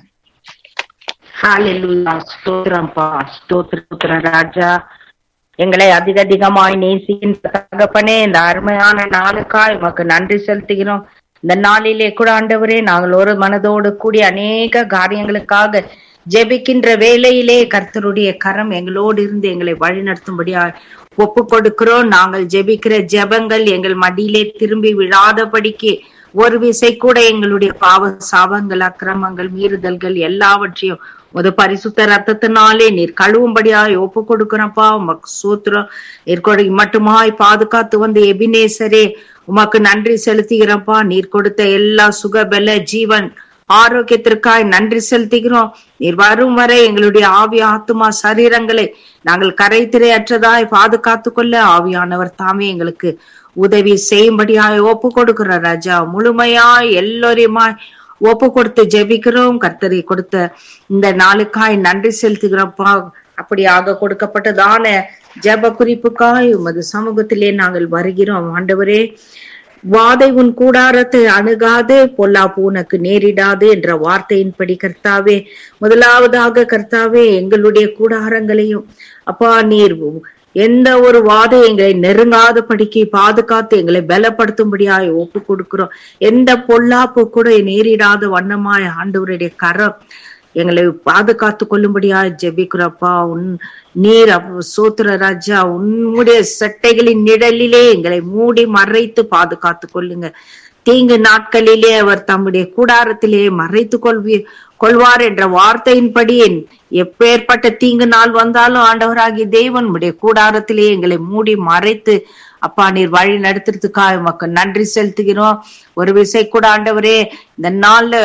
Hallelujah. ஸ்தோத்திரம் பா ஸ்தோத்திர ஸ்தோத்திரம் ராஜா எங்களை அதிக அதிகமாய் நேசிக்கின்ற தகப்பனே இந்த அருமையான நாளுக்காய் உமக்கு நன்றி செலுத்துகிறோம் இந்த நாளிலே கூட ஆண்டவரே நாங்கள் ஒரு மனதோடு கூடி அநேக காரியங்களுக்காக ஜெபிக்கின்ற வேளையிலே கர்த்தருடைய கரம் எங்களோடு இருந்து எங்களை வழிநடத்தும்படியா ஒப்பு கொடுக்கிறோம் நாங்கள் ஜெபிக்கிற ஜெபங்கள் எங்கள் மடியிலே திரும்பி விழாதபடிக்கு ஒரு விசை கூட எங்களுடைய பாவ சாபங்கள் அக்கிரமங்கள் மீறுதல்கள் எல்லாவற்றையும் ஒரு பரிசுத்த ரத்தத்தினாலே நீர் கழுவும்படியாய் ஒப்பு கொடுக்கிறப்பா உமக்கு சூத்திரம் நீர் மட்டுமாய் பாதுகாத்து வந்த எபினேசரே உமக்கு நன்றி செலுத்துகிறப்பா நீர் கொடுத்த எல்லா சுகபல ஜீவன் ஆரோக்கியத்திற்காய் நன்றி செலுத்துகிறோம் நீர் வரும் வரை எங்களுடைய ஆவி ஆத்துமா சரீரங்களை நாங்கள் கரைத்திரையற்றதாய் பாதுகாத்து கொள்ள ஆவியானவர் தாமே எங்களுக்கு உதவி செய்யும்படியாய் ஒப்பு கொடுக்கிற ராஜா முழுமையாய் எல்லோரையுமாய் ஒப்பு கொடுத்து ஜெபிக்கிறோம் கர்த்தரை கொடுத்த இந்த நாளுக்காய் நன்றி செலுத்துகிறோம்ப்பா அப்படியாக கொடுக்கப்பட்டதான ஜெப குறிப்புக்காய் உமது சமூகத்திலே நாங்கள் வருகிறோம் ஆண்டவரே வாதை உன் கூடாரத்தை அணுகாது பொல்லாப்பு உனக்கு நேரிடாது என்ற வார்த்தையின்படி கர்த்தாவே முதலாவதாக கர்த்தாவே எங்களுடைய கூடாரங்களையும் அப்பா நீர் எந்த ஒரு வாதை எங்களை நெருங்காத படிக்கு பாதுகாத்து எங்களை பலப்படுத்தும்படியாய் ஒப்பு கொடுக்கிறோம் எந்த பொல்லாப்பு கூட நேரிடாத வண்ணமாய் ஆண்டவருடைய கரம் எங்களை பாதுகாத்து கொள்ளும்படியாய் ஜெபிக்கிறப்பா உன் நீர் அப்ப- சோத்திர ராஜா உன்னுடைய சட்டைகளின் நிழலிலே எங்களை மூடி மறைத்து பாதுகாத்து கொள்ளுங்க தீங்கு நாட்களிலே அவர் தம்முடைய கூடாரத்திலே மறைத்து கொள்வி கொள்வார் என்ற வார்த்தையின்படி என் எப்பேற்பட்ட தீங்கு நாள் வந்தாலும் ஆண்டவராகிய தேவன் உடைய கூடாரத்திலே எங்களை மூடி மறைத்து அப்பா நீர் வழி நடத்துறதுக்காக உமக்கு நன்றி செலுத்துகிறோம் ஒரு விசை கூட ஆண்டவரே இந்த நாள்ல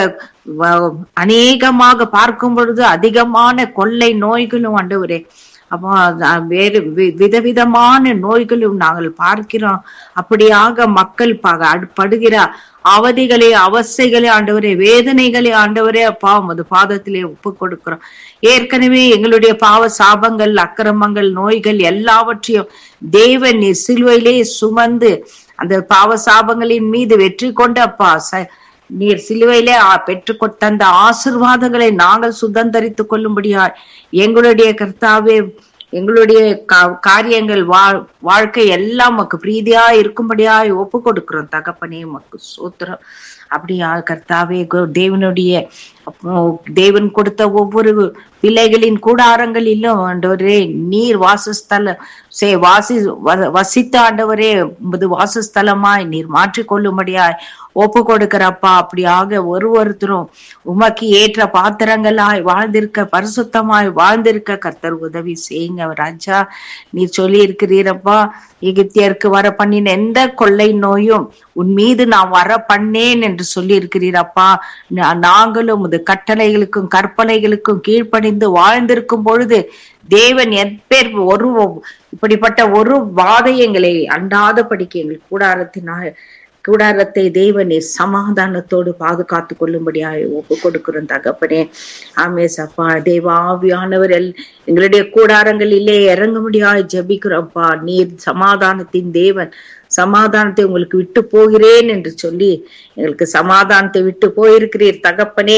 வ- அநேகமாக பார்க்கும் பொழுது அதிகமான கொள்ளை நோய்களும் ஆண்டவரே அப்போ அ- வேறு வி- விதவிதமான நோய்களும் நாங்கள் பார்க்கிறோம் அப்படியாக மக்கள் ப- அடு- படுகிற அவதிகளே அவசைகளே ஆண்டவரே வேதனைகளே ஆண்டவரே அப்பா உமது பாதத்திலே ஒப்பு கொடுக்கிறோம் ஏற்கனவே எங்களுடைய பாவ சாபங்கள் அக்கிரமங்கள் நோய்கள் எல்லாவற்றையும் தேவன் நீர் சிலுவையிலே சுமந்து அந்த பாவ சாபங்களின் மீது வெற்றி கொண்ட அப்பா ச- நீர் சிலுவையிலே ஆ- பெற்றுக் கொண்ட அந்த ஆசிர்வாதங்களை நாங்கள் சுதந்தரித்துக் கொள்ளும்படியாய் எங்களுடைய கர்த்தாவே எங்களுடைய கா- காரியங்கள் வாழ் வாழ்க்கை எல்லாம் உமக்கு பிரீதியா இருக்கும்படியாய் ஒப்பு கொடுக்கிறோம் தகப்பனே உமக்கு சூத்திரம் அப்படியா கர்த்தாவே கு- தேவனுடைய அப்போ தேவன் கொடுத்த ஒவ்வொரு பிள்ளைகளின் கூடாரங்களிலும் ஆண்டவரே நீர் வாசஸ்தல சே வாசி வ- வசித்த ஆண்டவரே உமது வாசஸ்தலமாய் நீர் மாற்றிக் கொள்ளும்படியாய் ஒப்பு கொடுக்கிறப்பா அப்படியாக ஒரு ஒருத்தரும் உமக்கு ஏற்ற பாத்திரங்களாய் வாழ்ந்திருக்க பரிசுத்தமாய் வாழ்ந்திருக்க கர்த்தர் உதவி செய்யுங்க ராஜா நீ சொல்லி இருக்கிறீரப்பா எகிப்தியருக்கு வர பண்ணின எந்த கொள்ளை நோயும் உன் மீது நான் வர பண்ணேன் என்று சொல்லி இருக்கிறீரப்பா நா- நாங்களும் உமது கட்டளைகளுக்கும் கற்பனைகளுக்கும் கீழ்ப்படிந்து வாழ்ந்திருக்கும் பொழுது தேவன் எப்பேர் ஒரு இப்படிப்பட்ட ஒரு வாதை எங்களை அண்டாதபடிக்கு எங்கள் கூடாரத்தினால் கூடாரத்தை தேவனே சமாதானத்தோடு பாதுகாத்து கொள்ளும்படியாய் ஒப்பு கொடுக்கிறோம் தகப்பனே ஆமே சப்பா தேவாவியானவர் எல் எங்களுடைய கூடாரங்களிலே இறங்கும்படியாய் ஜெபிக்கிறோம்ப்பா நீர் சமாதானத்தின் தேவன் சமாதானத்தை உங்களுக்கு விட்டு போகிறேன் என்று சொல்லி எங்களுக்கு சமாதானத்தை விட்டு போயிருக்கிறீர் தகப்பனே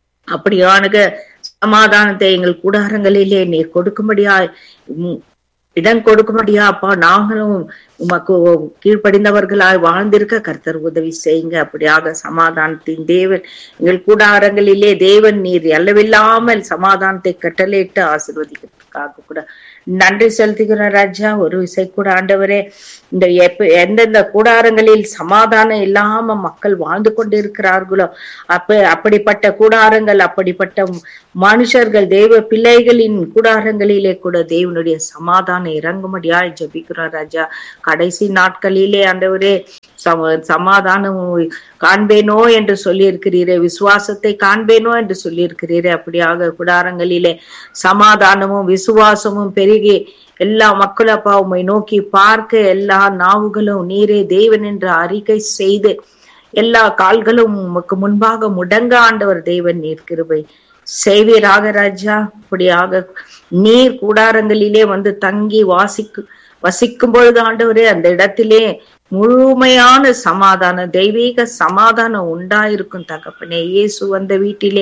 அப்படியான சமாதானத்தை எங்கள் கூடாரங்களிலே நீர் கொடுக்கும்படியாய் உம் இடம் கொடுக்க முடியா அப்பா நாங்களும் உமக்கு கீழ்ப்படிந்தவர்களாய் வாழ்ந்திருக்க கர்த்தர் உதவி செய்யுங்க அப்படியாக சமாதானத்தின் தேவன் எங்கள் கூடாரங்களிலே தேவன் நீர் அளவில்லாமல் சமாதானத்தை கட்டளையிட்டு ஆசீர்வதிக்கிறதுக்காக கூட நன்றி செலுத்துகிற ராஜா ஒரு விசை கூட ஆண்டவரே இந்த எப்ப எந்தெந்த கூடாரங்களில் சமாதானம் இல்லாம மக்கள் வாழ்ந்து கொண்டிருக்கிறார்களோ அப்ப அப்படிப்பட்ட கூடாரங்கள் அப்படிப்பட்ட மனுஷர்கள் தெய்வ பிள்ளைகளின் கூடாரங்களிலே கூட தேவனுடைய சமாதானம் இறங்கும்படியாய் ஜபிக்கிறார் ராஜா கடைசி நாட்களிலே ஆண்டவரே சம சமாதானம் காண்பேனோ என்று சொல்லியிருக்கிறீரே விசுவாசத்தை காண்பேனோ என்று சொல்லியிருக்கிறீரே அப்படியாக கூடாரங்களிலே சமாதானமும் விசுவாசமும் பெருகி எல்லா மக்களும் அப்பா உம்மை நோக்கி பார்க்க எல்லா நாவுகளும் நீரே தேவன் என்று அறிக்கை செய்து எல்லா கால்களும் உமக்கு முன்பாக முடங்க ஆண்டவர் தேவன் நீர் கிருபை செய்வீராக ராஜா இப்படியாக நீர் கூடாரங்களிலே வந்து தங்கி வாசிக்கு வசிக்கும் பொழுது ஆண்டவரே அந்த இடத்திலே முழுமையான சமாதானம் தெய்வீக சமாதானம் உண்டாயிருக்கும் தகப்பனே இயேசு வந்த வீட்டிலே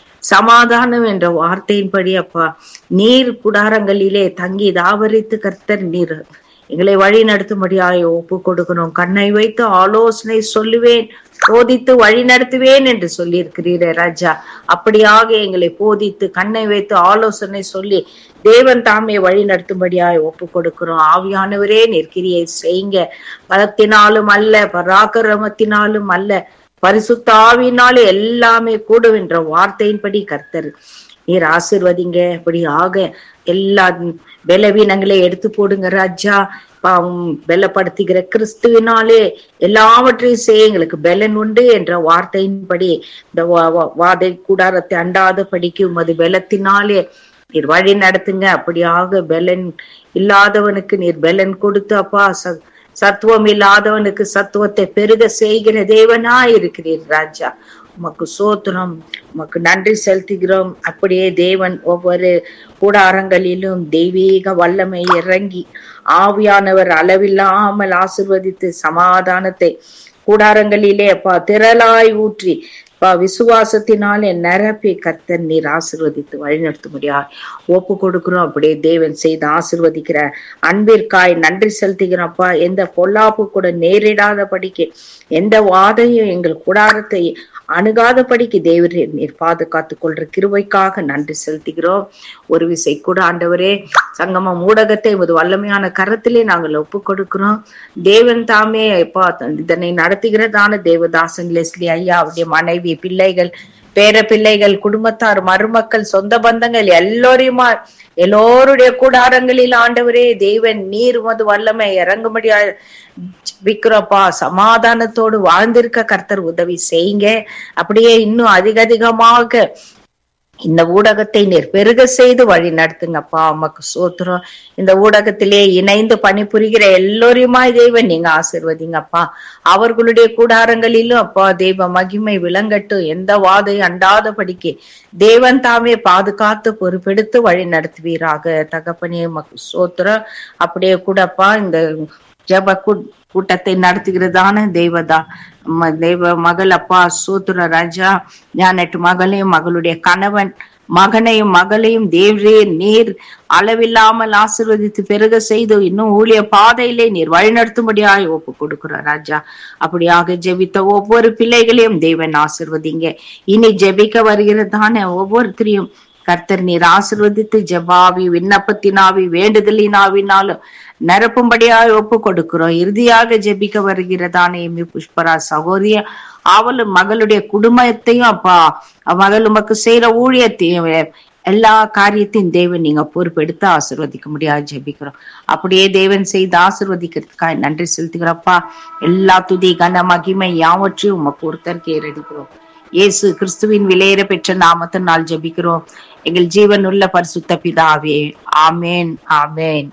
சமாதானம் என்ற வார்த்தையின்படி அப்பா நீர் குடாரங்களிலே தங்கி தாவரித்து கர்த்தர் நீர் எங்களை வழி நடத்தும்படியாய் ஒப்பு கொடுக்கணும் கண்ணை வைத்து ஆலோசனை சொல்லுவேன் போதித்து வழி நடத்துவேன் என்று சொல்லி இருக்கிறீரே ராஜா அப்படியாக எங்களை போதித்து கண்ணை வைத்து ஆலோசனை சொல்லி தேவன் தாமே வழி நடத்தும்படியாய் ஒப்பு கொடுக்கிறோம் ஆவியானவரே நெற்கிரியை செய்யுங்க பலத்தினாலும் அல்ல பராக்கிரமத்தினாலும் அல்ல பரிசுத்த ஆவியினாலே எல்லாமே கூடுவென்ற வார்த்தையின்படி கர்த்தர் நீர் ஆசிர்வதிங்க இப்படி ஆக எல்லா பலவீனங்களை எடுத்து போடுங்க ராஜா பாவம் பலப்படுத்துகிற கிறிஸ்துவினாலே எல்லாவற்றையும் செய்ய எங்களுக்கு பலன் உண்டு என்ற வார்த்தையின்படி இந்த வாதை கூடாரத்தை அண்டாத படிக்கு உமது பலத்தினாலே நீர் வழி நடத்துங்க அப்படியாக பலன் இல்லாதவனுக்கு நீர் பலன் கொடுத்து அப்பா சத்துவம் இல்லாதவனுக்கு சத்துவத்தை பெருக செய்கிற தேவனா இருக்கிறீர் ராஜா உமக்கு சோத்திரம் உமக்கு நன்றி செலுத்துகிறோம் அப்படியே தேவன் ஒவ்வொரு கூடாரங்களிலும் தெய்வீக வல்லமை இறங்கி ஆவியானவர் அளவில்லாமல் ஆசிர்வதித்து சமாதானத்தை கூடாரங்களிலே அப்பா திரளாய் ஊற்றி விசுவாசத்தினாலே நிரப்பி கர்த்தர் நீர் ஆசிர்வதித்து வழிநடத்த முடியாது ஒப்பு கொடுக்கிறோம் அப்படியே தேவன் செய்து ஆசிர்வதிக்கிற அன்பிற்காய் நன்றி செலுத்துகிறப்பா எந்த பொல்லாப்பு கூட நேரிடாத படிக்க எந்த வாதையும் எங்கள் கூடாரத்தை அணுகாதபடிக்கு தேவர் நீர் பாதுகாத்துக் கொள்ற கிருவைக்காக நன்றி செலுத்துகிறோம் ஒரு விசை கூட ஆண்டவரே சங்கமம் ஊடகத்தை ஒரு வல்லமையான கரத்திலே நாங்கள் ஒப்பு கொடுக்கிறோம் தேவன் தாமே எப்பா இதனை நடத்துகிறதான தேவதாசன் லெஸ்லி ஐயா அவருடைய மனைவி பிள்ளைகள் பேர பிள்ளைகள் குடும்பத்தார் மருமக்கள் சொந்த பந்தங்கள் எல்லோரையுமா எல்லோருடைய கூடாரங்களில் ஆண்டவரே தேவன் நீர் மது வல்லமை இறங்கும்படியா விக்கிறப்பா சமாதானத்தோடு வாழ்ந்திருக்க கர்த்தர் உதவி செய்யுங்க அப்படியே இன்னும் அதிக அதிகமாக இந்த ஊடகத்தை நீர் பெருக செய்து வழி நடத்துங்கப்பா அம்மாக்கு சோத்துறோம் இந்த ஊடகத்திலே இணைந்து பணிபுரிகிற எல்லோரையுமாய் தெய்வம் நீங்க ஆசிர்வதிங்கப்பா அவர்களுடைய கூடாரங்களிலும் அப்பா தெய்வ மகிமை விளங்கட்டும் எந்த வாதை அண்டாதபடிக்கு தேவன் தாமே பாதுகாத்து பொறுப்பெடுத்து வழி நடத்துவீராக தகப்பனே மக்கு சோத்துறோம் அப்படியே கூடப்பா இந்த ஜப கூட்டத்தை நடத்துகிறதான தெய்வதா தெய்வ மகள் அப்பா சூத்துர ராஜா ஞானட்டு மகளையும் மகளுடைய கணவன் மகனையும் மகளையும் தேவரே நீர் அளவில்லாமல் ஆசிர்வதித்து பெருக செய்து இன்னும் ஊழிய பாதையிலே நீர் வழிநடத்தும்படியாய் ஒப்பு கொடுக்கிற ராஜா அப்படியாக ஜெபித்த ஒவ்வொரு பிள்ளைகளையும் தேவன் ஆசிர்வதிங்க இனி ஜெபிக்க வருகிறதான ஒவ்வொருத்தரையும் கர்த்தர் நீர் ஆசிர்வதித்து ஜபாவி விண்ணப்பத்தினாவி வேண்டுதலினாவினாலும் நிரப்பும்படியாய் ஒப்பு கொடுக்கிறோம் இறுதியாக ஜெபிக்க வருகிறதான எம்மி புஷ்பரா சகோதரிய அவளும் மகளுடைய குடும்பத்தையும் அப்பா மகள் உமக்கு செய்யற ஊழியத்தையும் எல்லா காரியத்தையும் தேவன் நீங்க பொறுப்பெடுத்து ஆசிர்வதிக்க முடியாது ஜெபிக்கிறோம் அப்படியே தேவன் செய்து ஆசிர்வதிக்கிறதுக்காக நன்றி செலுத்துகிறப்பா எல்லா துதி கன மகிமை யாவற்றையும் உமக்கு ஒருத்தருக்கு ஏறடிக்கிறோம் இயேசு கிறிஸ்துவின் விலையேற பெற்ற நாமத்தினால் ஜெபிக்கிறோம் எங்கள் ஜீவன் உள்ள பரிசுத்த பிதாவே ஆமேன் ஆமேன்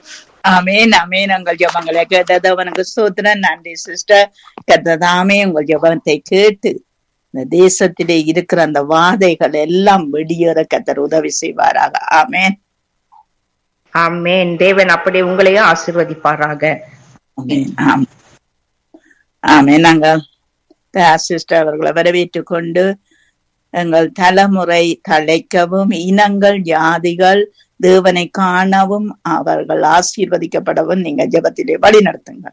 ஆமேன் ஆமேன் உங்கள் ஜபங்களை கேட்டது அவனுக்கு சோத்திரன் நன்றி சிஸ்டர் கத்ததாமே உங்கள் ஜபத்தை கேட்டு இந்த தேசத்திலே இருக்கிற அந்த வாதைகள் எல்லாம் வெளியேற கத்தர் உதவி செய்வாராக ஆமேன் ஆமேன் தேவன் அப்படி உங்களையும் ஆசிர்வதிப்பாராக ஆமேன் நாங்கள் சிஸ்டர் அவர்களை வரவேற்றுக் கொண்டு எங்கள் தலைமுறை தழைக்கவும் இனங்கள் ஜாதிகள் தேவனை காணவும் அவர்கள் ஆசீர்வதிக்கப்படவும் நீங்க ஜெபத்திலே வழி நடத்துங்க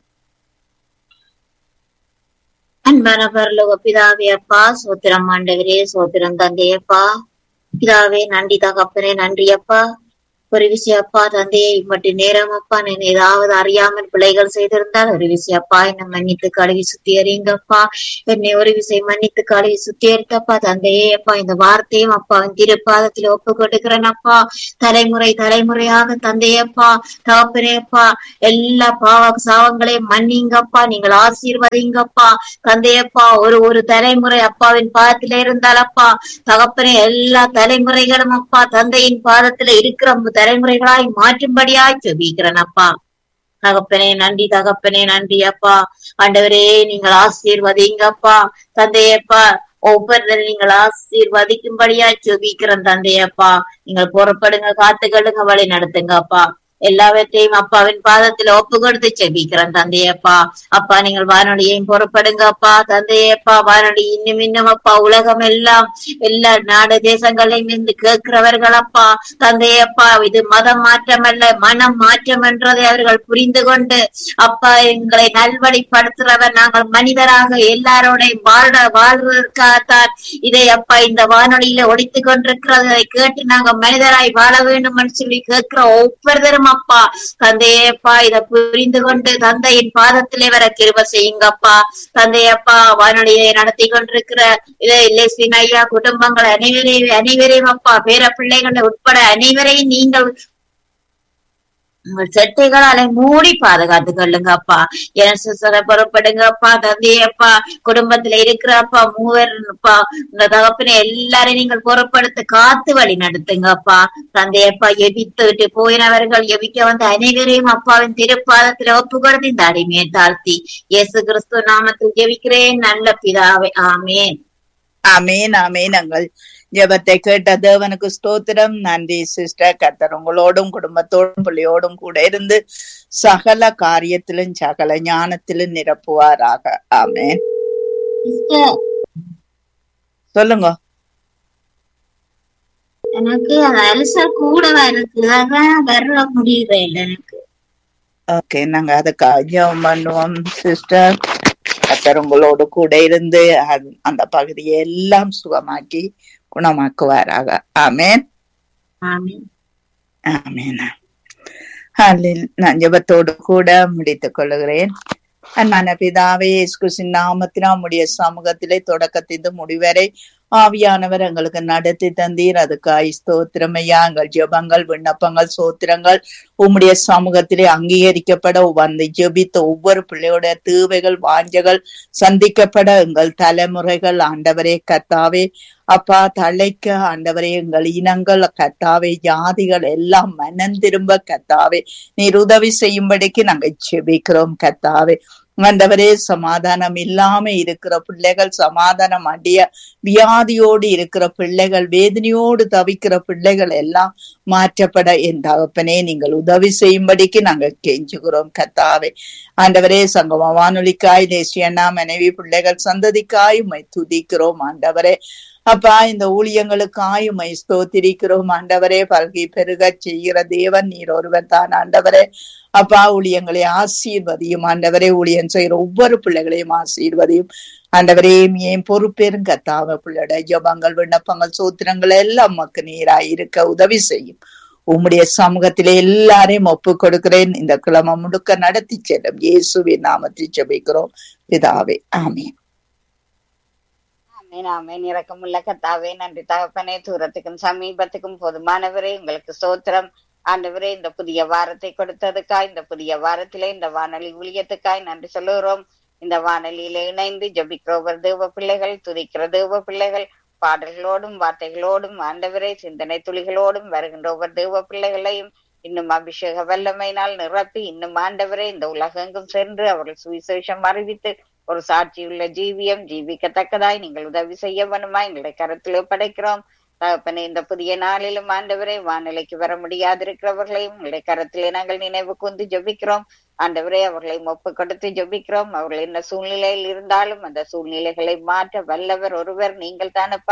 அன்பான பரலோக பிதாவே அப்பா சோத்திரம் ஆண்டவரே சோத்திரம் தந்தையப்பா பிதாவே நன்றி தகப்பனே நன்றி அப்பா ஒரு விஷயம் அப்பா தந்தையை மட்டும் நேரம் அப்பா நான் ஏதாவது அறியாமல் பிழைகள் செய்திருந்தால் ஒரு விஷயம் அப்பா என்னை மன்னித்து கழுவி சுத்தியறிங்கப்பா என்னை ஒரு விஷயம் மன்னித்து கழுவி சுத்தியரித்தப்பா தந்தையே அப்பா இந்த வார்த்தையும் அப்பாவின் திருப்பாதத்தில் ஒப்பு கொடுக்கிறேன் அப்பா தலைமுறை தலைமுறையாக தந்தையப்பா தகப்பனே அப்பா எல்லா பாவ சாவங்களையும் மன்னிங்கப்பா நீங்கள் ஆசீர்வதிங்கப்பா தந்தையப்பா ஒரு ஒரு தலைமுறை அப்பாவின் பாதத்தில இருந்தால் அப்பா தகப்பனே எல்லா தலைமுறைகளும் அப்பா தந்தையின் பாதத்துல இருக்கிற தலைமுறைகளாய் மாற்றும்படியாய் செபிக்கிறேன் அப்பா தகப்பனே நன்றி தகப்பனே நன்றி அப்பா ஆண்டவரே நீங்கள் ஆசீர்வதிங்கப்பா தந்தையப்பா ஒவ்வொருத்தரும் நீங்கள் ஆசீர்வதிக்கும்படியாய் செபிக்கிறேன் தந்தையப்பா நீங்கள் புறப்படுங்க காத்துக்கழுங்க வழி நடத்துங்க அப்பா எல்லாவற்றையும் அப்பாவின் பாதத்துல ஒப்பு கொடுத்து செபிக்கிறேன் தந்தையப்பா அப்பா நீங்கள் வானொலியையும் புறப்படுங்க அப்பா தந்தையப்பா வானொலி இன்னும் இன்னும் அப்பா உலகம் எல்லாம் எல்லா நாடு தேசங்களையும் இருந்து கேட்கிறவர்கள் அப்பா தந்தையப்பா இது மதம் மாற்றம் அல்ல மனம் மாற்றம் என்றதை அவர்கள் புரிந்து கொண்டு அப்பா எங்களை நல்வழிப்படுத்துறவர் நாங்கள் மனிதராக எல்லாரோடையும் வாழ வாழ்வதற்காகத்தான் இதை அப்பா இந்த வானொலியில ஒழித்து கொண்டிருக்கிறதை கேட்டு நாங்க மனிதராய் வாழ வேண்டும் சொல்லி கேட்கிற ஒவ்வொருத்தரும் அப்பா தந்தையப்பா இதை புரிந்து கொண்டு தந்தையின் பாதத்திலே வர கிருப செய்யுங்கப்பா தந்தையப்பா வானொலியை நடத்தி கொண்டிருக்கிற இதை லெஸ்லின் ஐயா குடும்பங்கள் அனைவரையும் அனைவரையும் அப்பா பேர பிள்ளைகளை உட்பட அனைவரையும் நீங்கள் உங்கள் செட்டைகளால மூடி பாதுகாத்து கொள்ளுங்க அப்பா என் சிசரை புறப்படுங்கப்பா தந்தையப்பா குடும்பத்துல இருக்கிறப்பா மூவர் அப்பா உங்க தகப்பனை எல்லாரையும் நீங்கள் புறப்படுத்த காத்து வழி நடத்துங்கப்பா தந்தையப்பா எபித்து விட்டு போயினவர்கள் எபிக்க வந்த அனைவரையும் அப்பாவின் திருப்பாதத்துல ஒப்பு கொடுத்து இந்த அடிமையை தாழ்த்தி இயேசு கிறிஸ்து நாமத்தில் ஜெபிக்கிறேன் நல்ல பிதாவே ஆமேன் ஆமீன் ஆமீன் எங்கள் ஜெபத்தை கேட்ட தேவனுக்கு ஸ்தோத்திரம் நன்றி சிஸ்டர் கர்த்தர் உங்களோடும் குடும்பத்தோடும் பிள்ளையோடும் கூட இருந்து சகல காரியத்திலும் சகல ஞானத்திலும் நிரப்புவாராக ஆமேன் சிஸ்டர் சொல்லுங்க எனக்கு அந்த அல்சர் கூட இருக்கு அதான் வர முடியல இல்ல எனக்கு ஓகே நாங்க அதுக்காக ஜெபம் பண்ணுவோம் சிஸ்டர் கர்த்தர் உங்களோடு கூட இருந்து அந்த- அந்த பகுதியை எல்லாம் சுகமாக்கி குணமாக்குவாராக ஆமேன் ஆமீன் ஆமேன் ஹalleluya. நான் ஜெபத்தோடு கூட முடித்துக் கொள்கிறேன் அன்பான பிதாவே இயேசுவின் நாமத்தினால் உம்முடைய சமூகத்திலே தொடக்கத்திலிருந்து முடிவரை ஆவியானவர் எங்களுக்கு நடத்தி தந்தீர் அதுக்காய் ஸ்தோத்திரமையா எங்கள் ஜெபங்கள் விண்ணப்பங்கள் சோத்திரங்கள் உம்முடைய சமூகத்திலே அங்கீகரிக்கப்பட வந்து ஜெபித்த ஒவ்வொரு பிள்ளையோட தேவைகள் வாஞ்சைகள் சந்திக்கப்பட எங்கள் தலைமுறைகள் ஆண்டவரே கத்தாவே அப்பா தலைக்க ஆண்டவரே எங்கள் இனங்கள் கத்தாவே ஜாதிகள் எல்லாம் மனம் திரும்ப கத்தாவே நீர் உதவி செய்யும்படிக்கு நாங்கள் செபிக்கிறோம் கத்தாவே ஆண்டவரே சமாதானம் இல்லாம இருக்கிற பிள்ளைகள் சமாதானம் அடைய வியாதியோடு இருக்கிற பிள்ளைகள் வேதனையோடு தவிக்கிற பிள்ளைகள் எல்லாம் மாற்றப்பட என் தகப்பனே நீங்கள் உதவி செய்யும்படிக்கு நாங்கள் கெஞ்சுகிறோம் கத்தாவே ஆண்டவரே சங்கம வானொலிக்காய் தேசியண்ணா மனைவி பிள்ளைகள் சந்ததிக்காய் உம்மை துதிக்கிறோம் ஆண்டவரே அப்பா இந்த ஊழியங்களுக்காய் உம்மை ஸ்தோத்திரிக்கிறோம் ஆண்டவரே பல்கி பெருகச் செய்கிற தேவன் நீர் ஒருவர் தான் ஆண்டவரே அப்பா ஊழியங்களை ஆசீர்வதியும் ஆண்டவரே ஊழியம் செய்கிற ஒவ்வொரு பிள்ளைகளையும் ஆசீர்வதியும் ஆண்டவரே ஏன் பொறுப்பேரும் கத்தாவ பிள்ளையோட ஜபங்கள் விண்ணப்பங்கள் சூத்திரங்கள் எல்லாம் மக்கு நீராய் இருக்க உதவி செய்யும் உம்முடைய சமூகத்திலே எல்லாரையும் ஒப்பு கொடுக்கிறேன் இந்த கிழமை முழுக்க நடத்தி செல்லும் இயேசுவின் நாமத்தில் ஜெபிக்கிறோம் பிதாவே ஆமென் ஆமென் ஆமென் இரக்கமுள்ள கத்தாவே நன்றி தகப்பனே தூரத்துக்கும் சமீபத்துக்கும் போதுமானவரே உங்களுக்கு ஸ்தோத்திரம் ஆண்டவரே இந்த புதிய வாரத்தை கொடுத்ததுக்காய் இந்த புதிய வாரத்திலே இந்த வானொலி ஊழியத்துக்காய் நன்றி சொல்லுகிறோம் இந்த வானொலியில இணைந்து ஜபிக்கிறவர் தேவ பிள்ளைகள் துதிக்கிற தேவ பிள்ளைகள் பாடல்களோடும் வார்த்தைகளோடும் ஆண்டவரே சிந்தனை துளிகளோடும் வருகின்ற ஒவ்வொரு தேவ பிள்ளைகளையும் இன்னும் அபிஷேக வல்லமையினால் நிரப்பி இன்னும் ஆண்டவரே இந்த உலகெங்கும் சென்று அவர்கள் சுவிசேஷம் அறிவித்து ஒரு சாட்சியுள்ள ஜீவியம் ஜீவிக்கத்தக்கதாய் நீங்கள் உதவி செய்ய வேணுமா எங்களுடைய கருத்தில் படைக்கிறோம் தகப்பனே இந்த புதிய நாளிலும் ஆண்டவரே வானிலைக்கு வர முடியாதிருக்கிறவர்களையும் உங்களுடைய கரத்திலே நாங்கள் நினைவு கூர்ந்து ஜெபிக்கிறோம் ஆண்டவரே அவர்களை ஒப்பு கொடுத்து ஜெபிக்கிறோம் அவர்கள் என்ன சூழ்நிலையில் இருந்தாலும் அந்த சூழ்நிலைகளை மாற்ற வல்லவர் ஒருவர் நீங்கள் தானப்பா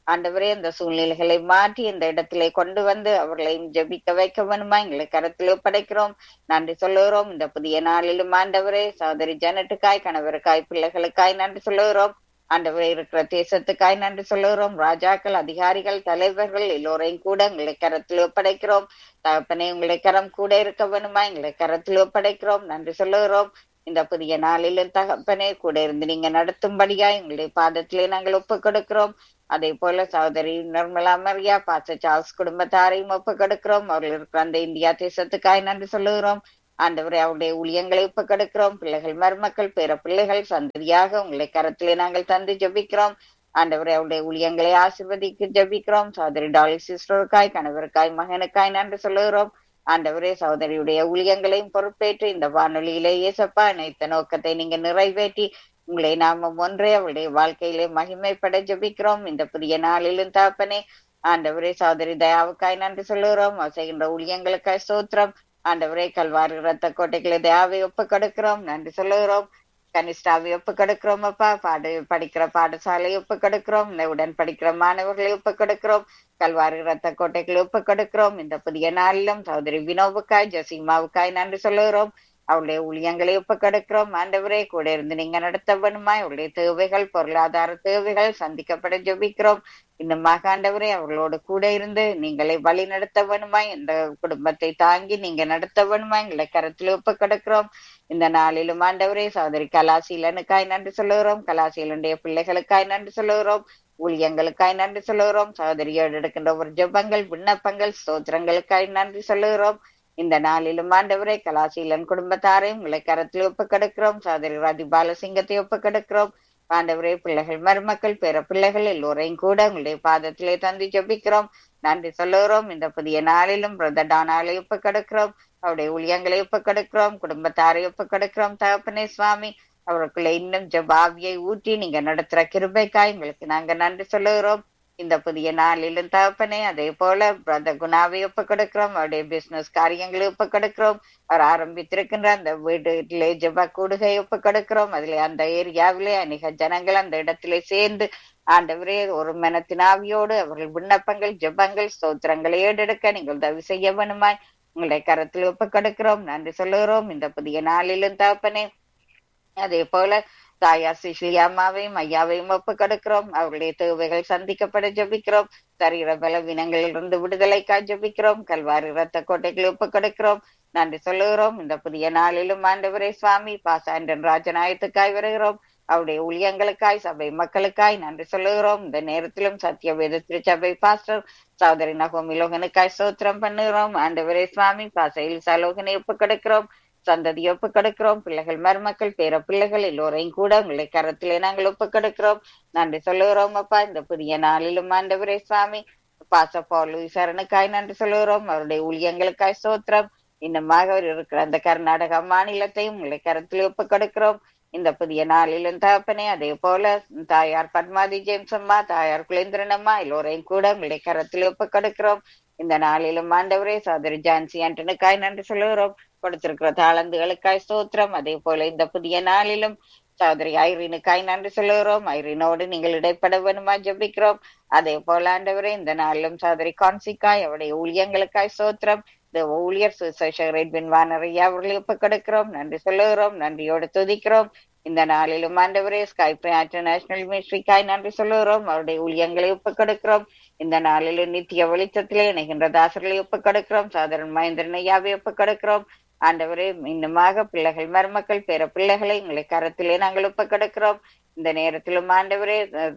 ஆண்டவரே அந்த சூழ்நிலைகளை மாற்றி இந்த இடத்திலே கொண்டு வந்து அவர்களையும் ஜெபிக்க வைக்க வேணுமா எங்களை கரத்தில் ஒப்படைக்கிறோம் நன்றி சொல்லுகிறோம் இந்த புதிய நாளிலும் ஆண்டவரே சகோதரி ஜனட்டுக்காய் கணவருக்காய் பிள்ளைகளுக்காய் நன்றி சொல்லுகிறோம் ஆண்டவரே இருக்கிற தேசத்துக்காய் நன்றி சொல்லுகிறோம் ராஜாக்கள் அதிகாரிகள் தலைவர்கள் எல்லோரையும் கூட எங்களை கரத்தில் ஒப்படைக்கிறோம் தகப்பனே உங்களை கரம் கூட இருக்க வேணுமா எங்களை கரத்தில் ஒப்படைக்கிறோம் நன்றி சொல்லுகிறோம் இந்த புதிய நாளிலும் தகப்பனே கூட இருந்து நீங்க நடத்தும்படியா எங்களுடைய பாதத்திலே நாங்கள் ஒப்பு கொடுக்கிறோம் அதே போல சகோதரி நிர்மலா மரியா பாச சார்ஸ் குடும்பத்தாரையும் ஒப்பு கொடுக்கிறோம் அவர்கள் இருக்கிற அந்த இந்தியா தேசத்துக்காய் நன்றி சொல்லுகிறோம் ஆண்டவரை அவருடைய ஊழியங்களை ஒப்பு கொடுக்கிறோம் பிள்ளைகள் மருமக்கள் பேர பிள்ளைகள் சந்ததியாக உங்களை கரத்திலே நாங்கள் தந்து ஜெபிக்கிறோம் ஆண்டவரை அவருடைய ஊழியங்களை ஆசிர்வதிக்கு ஜெபிக்கிறோம் சகோதரி டாலி சிஸ்டருக்காய் கணவருக்காய் மகனுக்காய் நன்றி சொல்லுகிறோம் ஆண்டவரே சகோதரியுடைய ஊழியங்களையும் பொறுப்பேற்று இந்த வானொலியிலே இயேசப்பா அனைத்த நோக்கத்தை நீங்க நிறைவேற்றி உங்களை நாம ஒன்றே அவருடைய வாழ்க்கையிலே மகிமைப்பட ஜெபிக்கிறோம் இந்த புதிய நாளிலும் தாப்பனே ஆண்டவரே சகோதரி தயாவுக்காய் நன்றி சொல்லுகிறோம் அவர் செய்கின்ற ஊழியங்களுக்காய் சோத்திரம் ஆண்டவரே கல்வாரி ரத்த கோட்டைகளை தயாவை ஒப்பு கொடுக்கிறோம் நன்றி சொல்லுகிறோம் கனிஷ்டாவை ஒப்பு கொடுக்கிறோம் அப்பா பாடு படிக்கிற பாடசாலை ஒப்பு கொடுக்கிறோம் இந்த உடன் படிக்கிற மாணவர்களை ஒப்பு கொடுக்கிறோம் கல்வாரி ரத்த கோட்டைகளை ஒப்பு கொடுக்கிறோம் இந்த புதிய நாளிலும் சகோதரி வினோவுக்காய் ஜசீமாவுக்காய் நன்றி சொல்லுகிறோம் அவருடைய ஊழியங்களை ஒப்பு கொடுக்கிறோம் ஆண்டவரே கூட இருந்து நீங்க நடத்த வேணுமா அவருடைய தேவைகள் பொருளாதார தேவைகள் சந்திக்கப்பட ஜெபிக்கிறோம் இன்னுமாக ஆண்டவரே அவர்களோடு கூட இருந்து நீங்களை வழி நடத்த வேணுமா இந்த குடும்பத்தை தாங்கி நீங்க நடத்த வேணுமா எங்களை கரத்தில் ஒப்பு கொடுக்கிறோம் இந்த நாளிலும் ஆண்டவரே சகோதரி கலாசீலனுக்காய் நன்றி சொல்லுகிறோம் கலாசீலனுடைய பிள்ளைகளுக்காய் நன்றி சொல்லுகிறோம் ஊழியங்களுக்காய் நன்றி சொல்லுகிறோம் சகோதரியோடு எடுக்கின்ற ஒரு ஜெபங்கள் விண்ணப்பங்கள் ஸ்தோத்திரங்களுக்காய் நன்றி சொல்லுகிறோம் இந்த நாளிலும் ஆண்டவரே கலாசீலன் குடும்பத்தாரையும் உங்களை கரத்தில் ஒப்பு கொடுக்கிறோம் சகோதரி ராதி பாலசிங்கத்தை ஒப்பு கொடுக்கிறோம் ஆண்டவரே பிள்ளைகள் மருமக்கள் பிற பிள்ளைகள் எல்லோரையும் கூட உங்களுடைய பாதத்திலே தந்து ஜெபிக்கிறோம் நன்றி சொல்லுகிறோம் இந்த புதிய நாளிலும் பிரதர் டானாலை ஒப்பு கொடுக்கிறோம் அவருடைய ஊழியங்களை ஒப்பு கொடுக்கிறோம் குடும்பத்தாரை ஒப்பு கொடுக்கிறோம் தகப்பனே சுவாமி அவருக்குள்ள இன்னும் ஜபாவியை ஊற்றி நீங்க நடத்துற கிருபைக்காய் உங்களுக்கு நாங்க நன்றி சொல்லுகிறோம் இந்த புதிய நாளிலும் தகப்பனே அதே போல பிரதர் குணாவை ஒப்பு கொடுக்கிறோம் அவருடைய பிசினஸ் காரியங்களை ஒப்பு கொடுக்கிறோம் அவர் ஆரம்பித்திருக்கின்ற அந்த வீட்டிலே ஜப கூடுகை ஒப்பு கொடுக்கிறோம் அதுல அந்த ஏரியாவிலே அநேக ஜனங்கள் அந்த இடத்திலே சேர்ந்து ஆண்டவரே ஒரு மனத்தினாவியோடு அவர்கள் விண்ணப்பங்கள் ஜெபங்கள் ஸ்தோத்திரங்களை ஏறெடுக்க நீங்கள் உதவி செய்ய வேணுமாய் உங்களுடைய கரத்தில் ஒப்பு கொடுக்கிறோம் நன்றி சொல்லுகிறோம் இந்த புதிய நாளிலும் தகப்பனே அதே போல தாயார் சிஸ்லி அம்மாவையும் ஐயாவையும் ஒப்பு கொடுக்கிறோம் அவருடைய தேவைகள் சந்திக்கப்பட ஜபிக்கிறோம் சரீர பலவீனங்களிலிருந்து விடுதலைக்காய் ஜபிக்கிறோம் கல்வாரி ரத்த கோட்டைகளை ஒப்பு கொடுக்கிறோம் நன்றி சொல்லுகிறோம் இந்த புதிய நாளிலும் ஆண்டவரே சுவாமி பாசாண்டன் ராஜநாயத்துக்காய் வருகிறோம் அவருடைய ஊழியங்களுக்காய் சபை மக்களுக்காய் நன்றி சொல்லுகிறோம் இந்த நேரத்திலும் சத்திய வேத திருச்சபை பாஸ்டர் சகோதரி நகோமி லோகனுக்காய் சோத்திரம் பண்ணுகிறோம் ஆண்டவரே சுவாமி பாசையில் சலோகனை ஒப்பு கொடுக்கிறோம் சந்ததி ஒப்பு கொடுக்கிறோம் பிள்ளைகள் மருமக்கள் பேர பிள்ளைகள் எல்லோரையும் கூட உங்களை கரத்திலே நாங்கள் ஒப்பு கொடுக்கிறோம் நன்றி சொல்லுகிறோம் அப்பா இந்த புதிய நாளிலும் ஆண்டவரே சுவாமி பாச பாலு சரணுக்காய் நன்றி சொல்லுகிறோம் அவருடைய ஊழியங்களுக்காய் சோத்திரம் இன்னமாக அவர் இருக்கிற அந்த கர்நாடக மாநிலத்தையும் உங்களை கரத்தில் ஒப்பு கொடுக்கிறோம் இந்த புதிய நாளிலும் தகப்பனே அதே போல தாயார் பத்மாதி ஜேம்ஸ் அம்மா தாயார் குலேந்திரன் அம்மா எல்லோரையும் கூட உங்களுடைய கரத்தில் ஒப்பு கொடுக்கிறோம் இந்த நாளிலும் ஆண்டவரே சோதரி ஜான்சி ஆண்டனுக்காய் நன்றி சொல்லுகிறோம் கொடுத்திருக்கிற தாளந்துகளுக்காய் ஸ்தோத்திரம் அதே போல இந்த புதிய நாளிலும் சகோதரி ஐரீனுக்காய் நன்றி சொல்லுகிறோம் ஐரீனோடு நீங்கள் இடைப்பட வேணுமா ஜபிக்கிறோம் அதே போல ஆண்டவரே இந்த நாளிலும் சகோதரி கான்சிக்காய் அவருடைய ஊழியங்களுக்காய் சோத்திரம் இந்த ஊழியர் சுசேஷகர் எட்வின் வானரையா அவர்களை ஒப்பு கொடுக்கிறோம் நன்றி சொல்லுகிறோம் நன்றியோடு துதிக்கிறோம் இந்த நாளிலும் ஆண்டவரே ஸ்கைப் இன்டர்நேஷனல் மினிஸ்ட்ரிக்காய் நன்றி சொல்லுகிறோம் அவருடைய ஊழியங்களை ஒப்பு கொடுக்கிறோம் இந்த நாளிலும் நித்திய வெளிச்சத்திலே இணைகின்ற தாசர்களை ஒப்பு கொடுக்கிறோம் சாதாரண மகேந்திரன் ஐயாவை ஒப்பு கொடுக்கிறோம் ஆண்டவரே இன்னுமாக பிள்ளைகள் மருமக்கள் பிற பிள்ளைகளை உங்களை கரத்திலே நாங்கள் ஒப்பு கொடுக்கிறோம் இந்த நேரத்திலும் ஆண்டவரே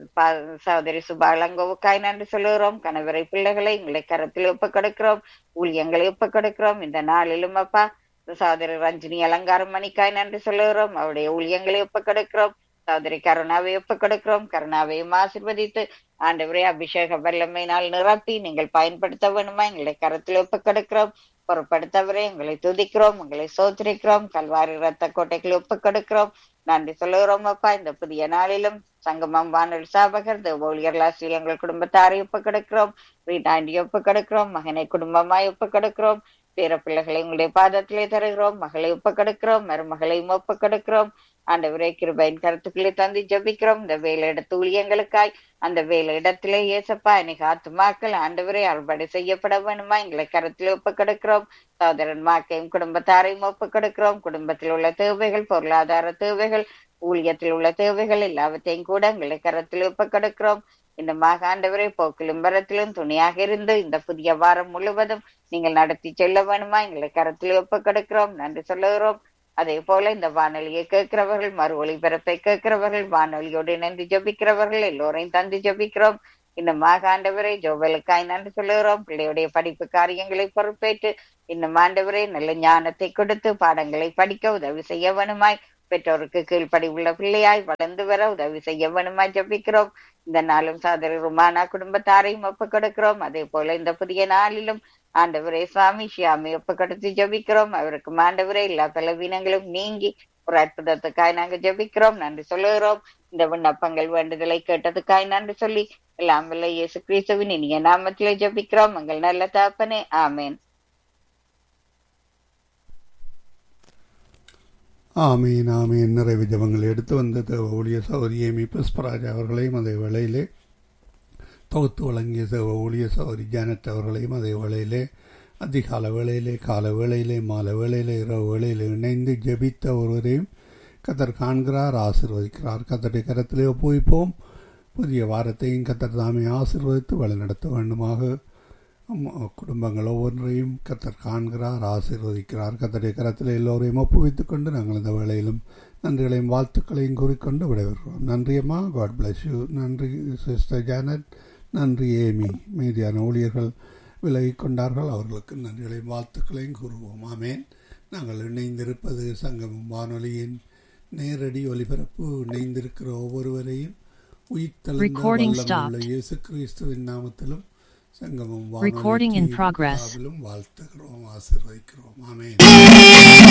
சகோதரி சுபாலங்கோவுக்காய் நன்றி சொல்லுகிறோம் கணவரை பிள்ளைகளை உங்களை கரத்தில் ஒப்பு கொடுக்கிறோம் ஊழியங்களை ஒப்பு கொடுக்கிறோம் இந்த நாளிலும் அப்பா சகோதரி ரஞ்சினி அலங்காரம் மணிக்காய் நன்றி சொல்லுகிறோம் அவருடைய ஊழியங்களை ஒப்பு கொடுக்கிறோம் சகோதரி கருணாவை ஒப்பு கொடுக்கிறோம் கருணாவையும் ஆசிர்வதித்து ஆண்டவரே அபிஷேக வல்லமையினால் நிரப்பி நீங்கள் பயன்படுத்த வேணுமா எங்களை கரத்தில் ஒப்பு கொடுக்கிறோம் பொறுப்படுத்தவரே எங்களை துதிக்கிறோம் உங்களை சோதரிக்கிறோம் கல்வாரி ரத்த கோட்டைகளை ஒப்பு கொடுக்கிறோம் நன்றி சொல்லுகிறோம் அப்பா இந்த புதிய நாளிலும் சங்கமம் வானொலி சாபகர் ஊழியர் ஆசிரியர் எங்கள் குடும்பத்தாரை ஒப்பு கொடுக்கிறோம் வீட்டாண்டி ஒப்பு கொடுக்கிறோம் மகனை குடும்பமாய் ஒப்பு கொடுக்கிறோம் பேர பிள்ளைகளை உங்களுடைய பாதத்திலே தருகிறோம் மகளை ஒப்பக்கெடுக்கிறோம் மருமகளையும் ஒப்பக்கெடுக்கிறோம் ஆண்டவரே கிருபையின் கருத்துக்களை தந்து ஜபிக்கிறோம் இந்த வேலை இடத்து ஊழியங்களுக்காய் அந்த வேலை இடத்திலே ஏசப்பா இன்னைக்கு ஆத்துமாக்கள் ஆண்டவரே அறுவடை செய்யப்பட வேணுமா எங்களை கருத்தில் ஒப்பக்கெடுக்கிறோம் சகோதரன் மாக்கையும் குடும்பத்தாரையும் ஒப்பக்கெடுக்கிறோம் குடும்பத்தில் உள்ள தேவைகள் பொருளாதார தேவைகள் ஊழியத்தில் உள்ள தேவைகள் எல்லாவற்றையும் கூட எங்களை கரத்தில் ஒப்பக்கெடுக்கிறோம் இந்த ஆண்டவரே போக்கிலும் வரத்திலும் துணையாக இருந்து இந்த புதிய வாரம் முழுவதும் நீங்கள் நடத்தி செல்ல வேணுமா எங்களை கரத்தில் ஒப்பக்கெடுக்கிறோம் நன்றி சொல்லுகிறோம் அதே போல இந்த வானொலியை கேட்கிறவர்கள் மறு ஒளிபரப்பை கேட்கிறவர்கள் வானொலியோடு இணைந்து ஜபிக்கிறவர்கள் எல்லோரையும் தந்து ஜபிக்கிறோம் இன்னும் ஆண்டவரை ஜோவலுக்காய் நன்றி சொல்லுகிறோம் பிள்ளையுடைய படிப்பு காரியங்களை பொறுப்பேற்று இன்னும் ஆண்டவரை நல்ல ஞானத்தை கொடுத்து பாடங்களை படிக்க உதவி செய்ய வேணுமாய் பெற்றோருக்கு கீழ்ப்படி உள்ள பிள்ளையாய் வளர்ந்து வர உதவி செய்ய வேணுமாய் ஜபிக்கிறோம் இந்த நாளும் சாதரி ருமானா குடும்பத்தாரையும் ஒப்பு கொடுக்கிறோம் அதே போல இந்த புதிய நாளிலும் ஆண்டவரே சுவாமி ஷியாமி ஒப்பு கொடுத்து ஜபிக்கிறோம் அவருக்கு ஆண்டவரே எல்லா பலவீனங்களும் நீங்கி ஒரு அற்புதத்துக்காய் நாங்க ஜபிக்கிறோம் நன்றி சொல்லுகிறோம் இந்த விண்ணப்பங்கள் வேண்டுதலை கேட்டதுக்காய் நன்றி சொல்லி எல்லாம் வல்ல இயேசு கிறிஸ்துவின் இனிய நாமத்திலே ஜபிக்கிறோம் எங்கள் நல்ல தாப்பனே ஆமேன் ஆமீன் ஆமீன் நிறைவு ஜபங்கள் எடுத்து வந்த தேவ ஊழிய சௌரி ஏமி புஷ்பராஜ் அவர்களையும் அதே வேளையிலே தொகுத்து வழங்கிய தேவ ஊழிய சௌரி ஜானட் அவர்களையும் அதே வேளையிலே அதிகால வேளையிலே கால வேளையிலே மாலை வேளையிலே இரவு வேளையிலே இணைந்து ஜெபித்த ஒருவரையும் கத்தர் காண்கிறார் ஆசிர்வதிக்கிறார் கத்தருடைய கரத்திலே ஒப்புவிப்போம் புதிய வாரத்தையும் கத்தர் தாமே ஆசிர்வதித்து வழிநடத்த வேண்டுமாக குடும்பங்கள் ஒவ்வொன்றையும் கத்தர் காண்கிறார் ஆசீர்வதிக்கிறார் கத்தருடைய கரத்தில் எல்லோரையும் ஒப்புவித்துக் கொண்டு நாங்கள் இந்த வேளையிலும் நன்றிகளையும் வாழ்த்துக்களையும் கூறிக்கொண்டு விடைபெறுகிறோம் நன்றியம்மா காட் பிளஸ் யூ நன்றி சிஸ்டர் ஜானட் நன்றி ஏமி மீதியான ஊழியர்கள் விலகி கொண்டார்கள் அவர்களுக்கு நன்றிகளையும் வாழ்த்துக்களையும் கூறுவோம் ஆமேன் நாங்கள் இணைந்திருப்பது சங்கமம் வானொலியின் நேரடி ஒலிபரப்பு இணைந்திருக்கிற ஒவ்வொருவரையும் உயிர்த்தெழுந்த இயேசு கிறிஸ்துவின் நாமத்திலும் சங்கமம் Recording in progress. வாழ்த்துகிறோம் ஆசீர்வதிக்கிறோம் ஆமேன்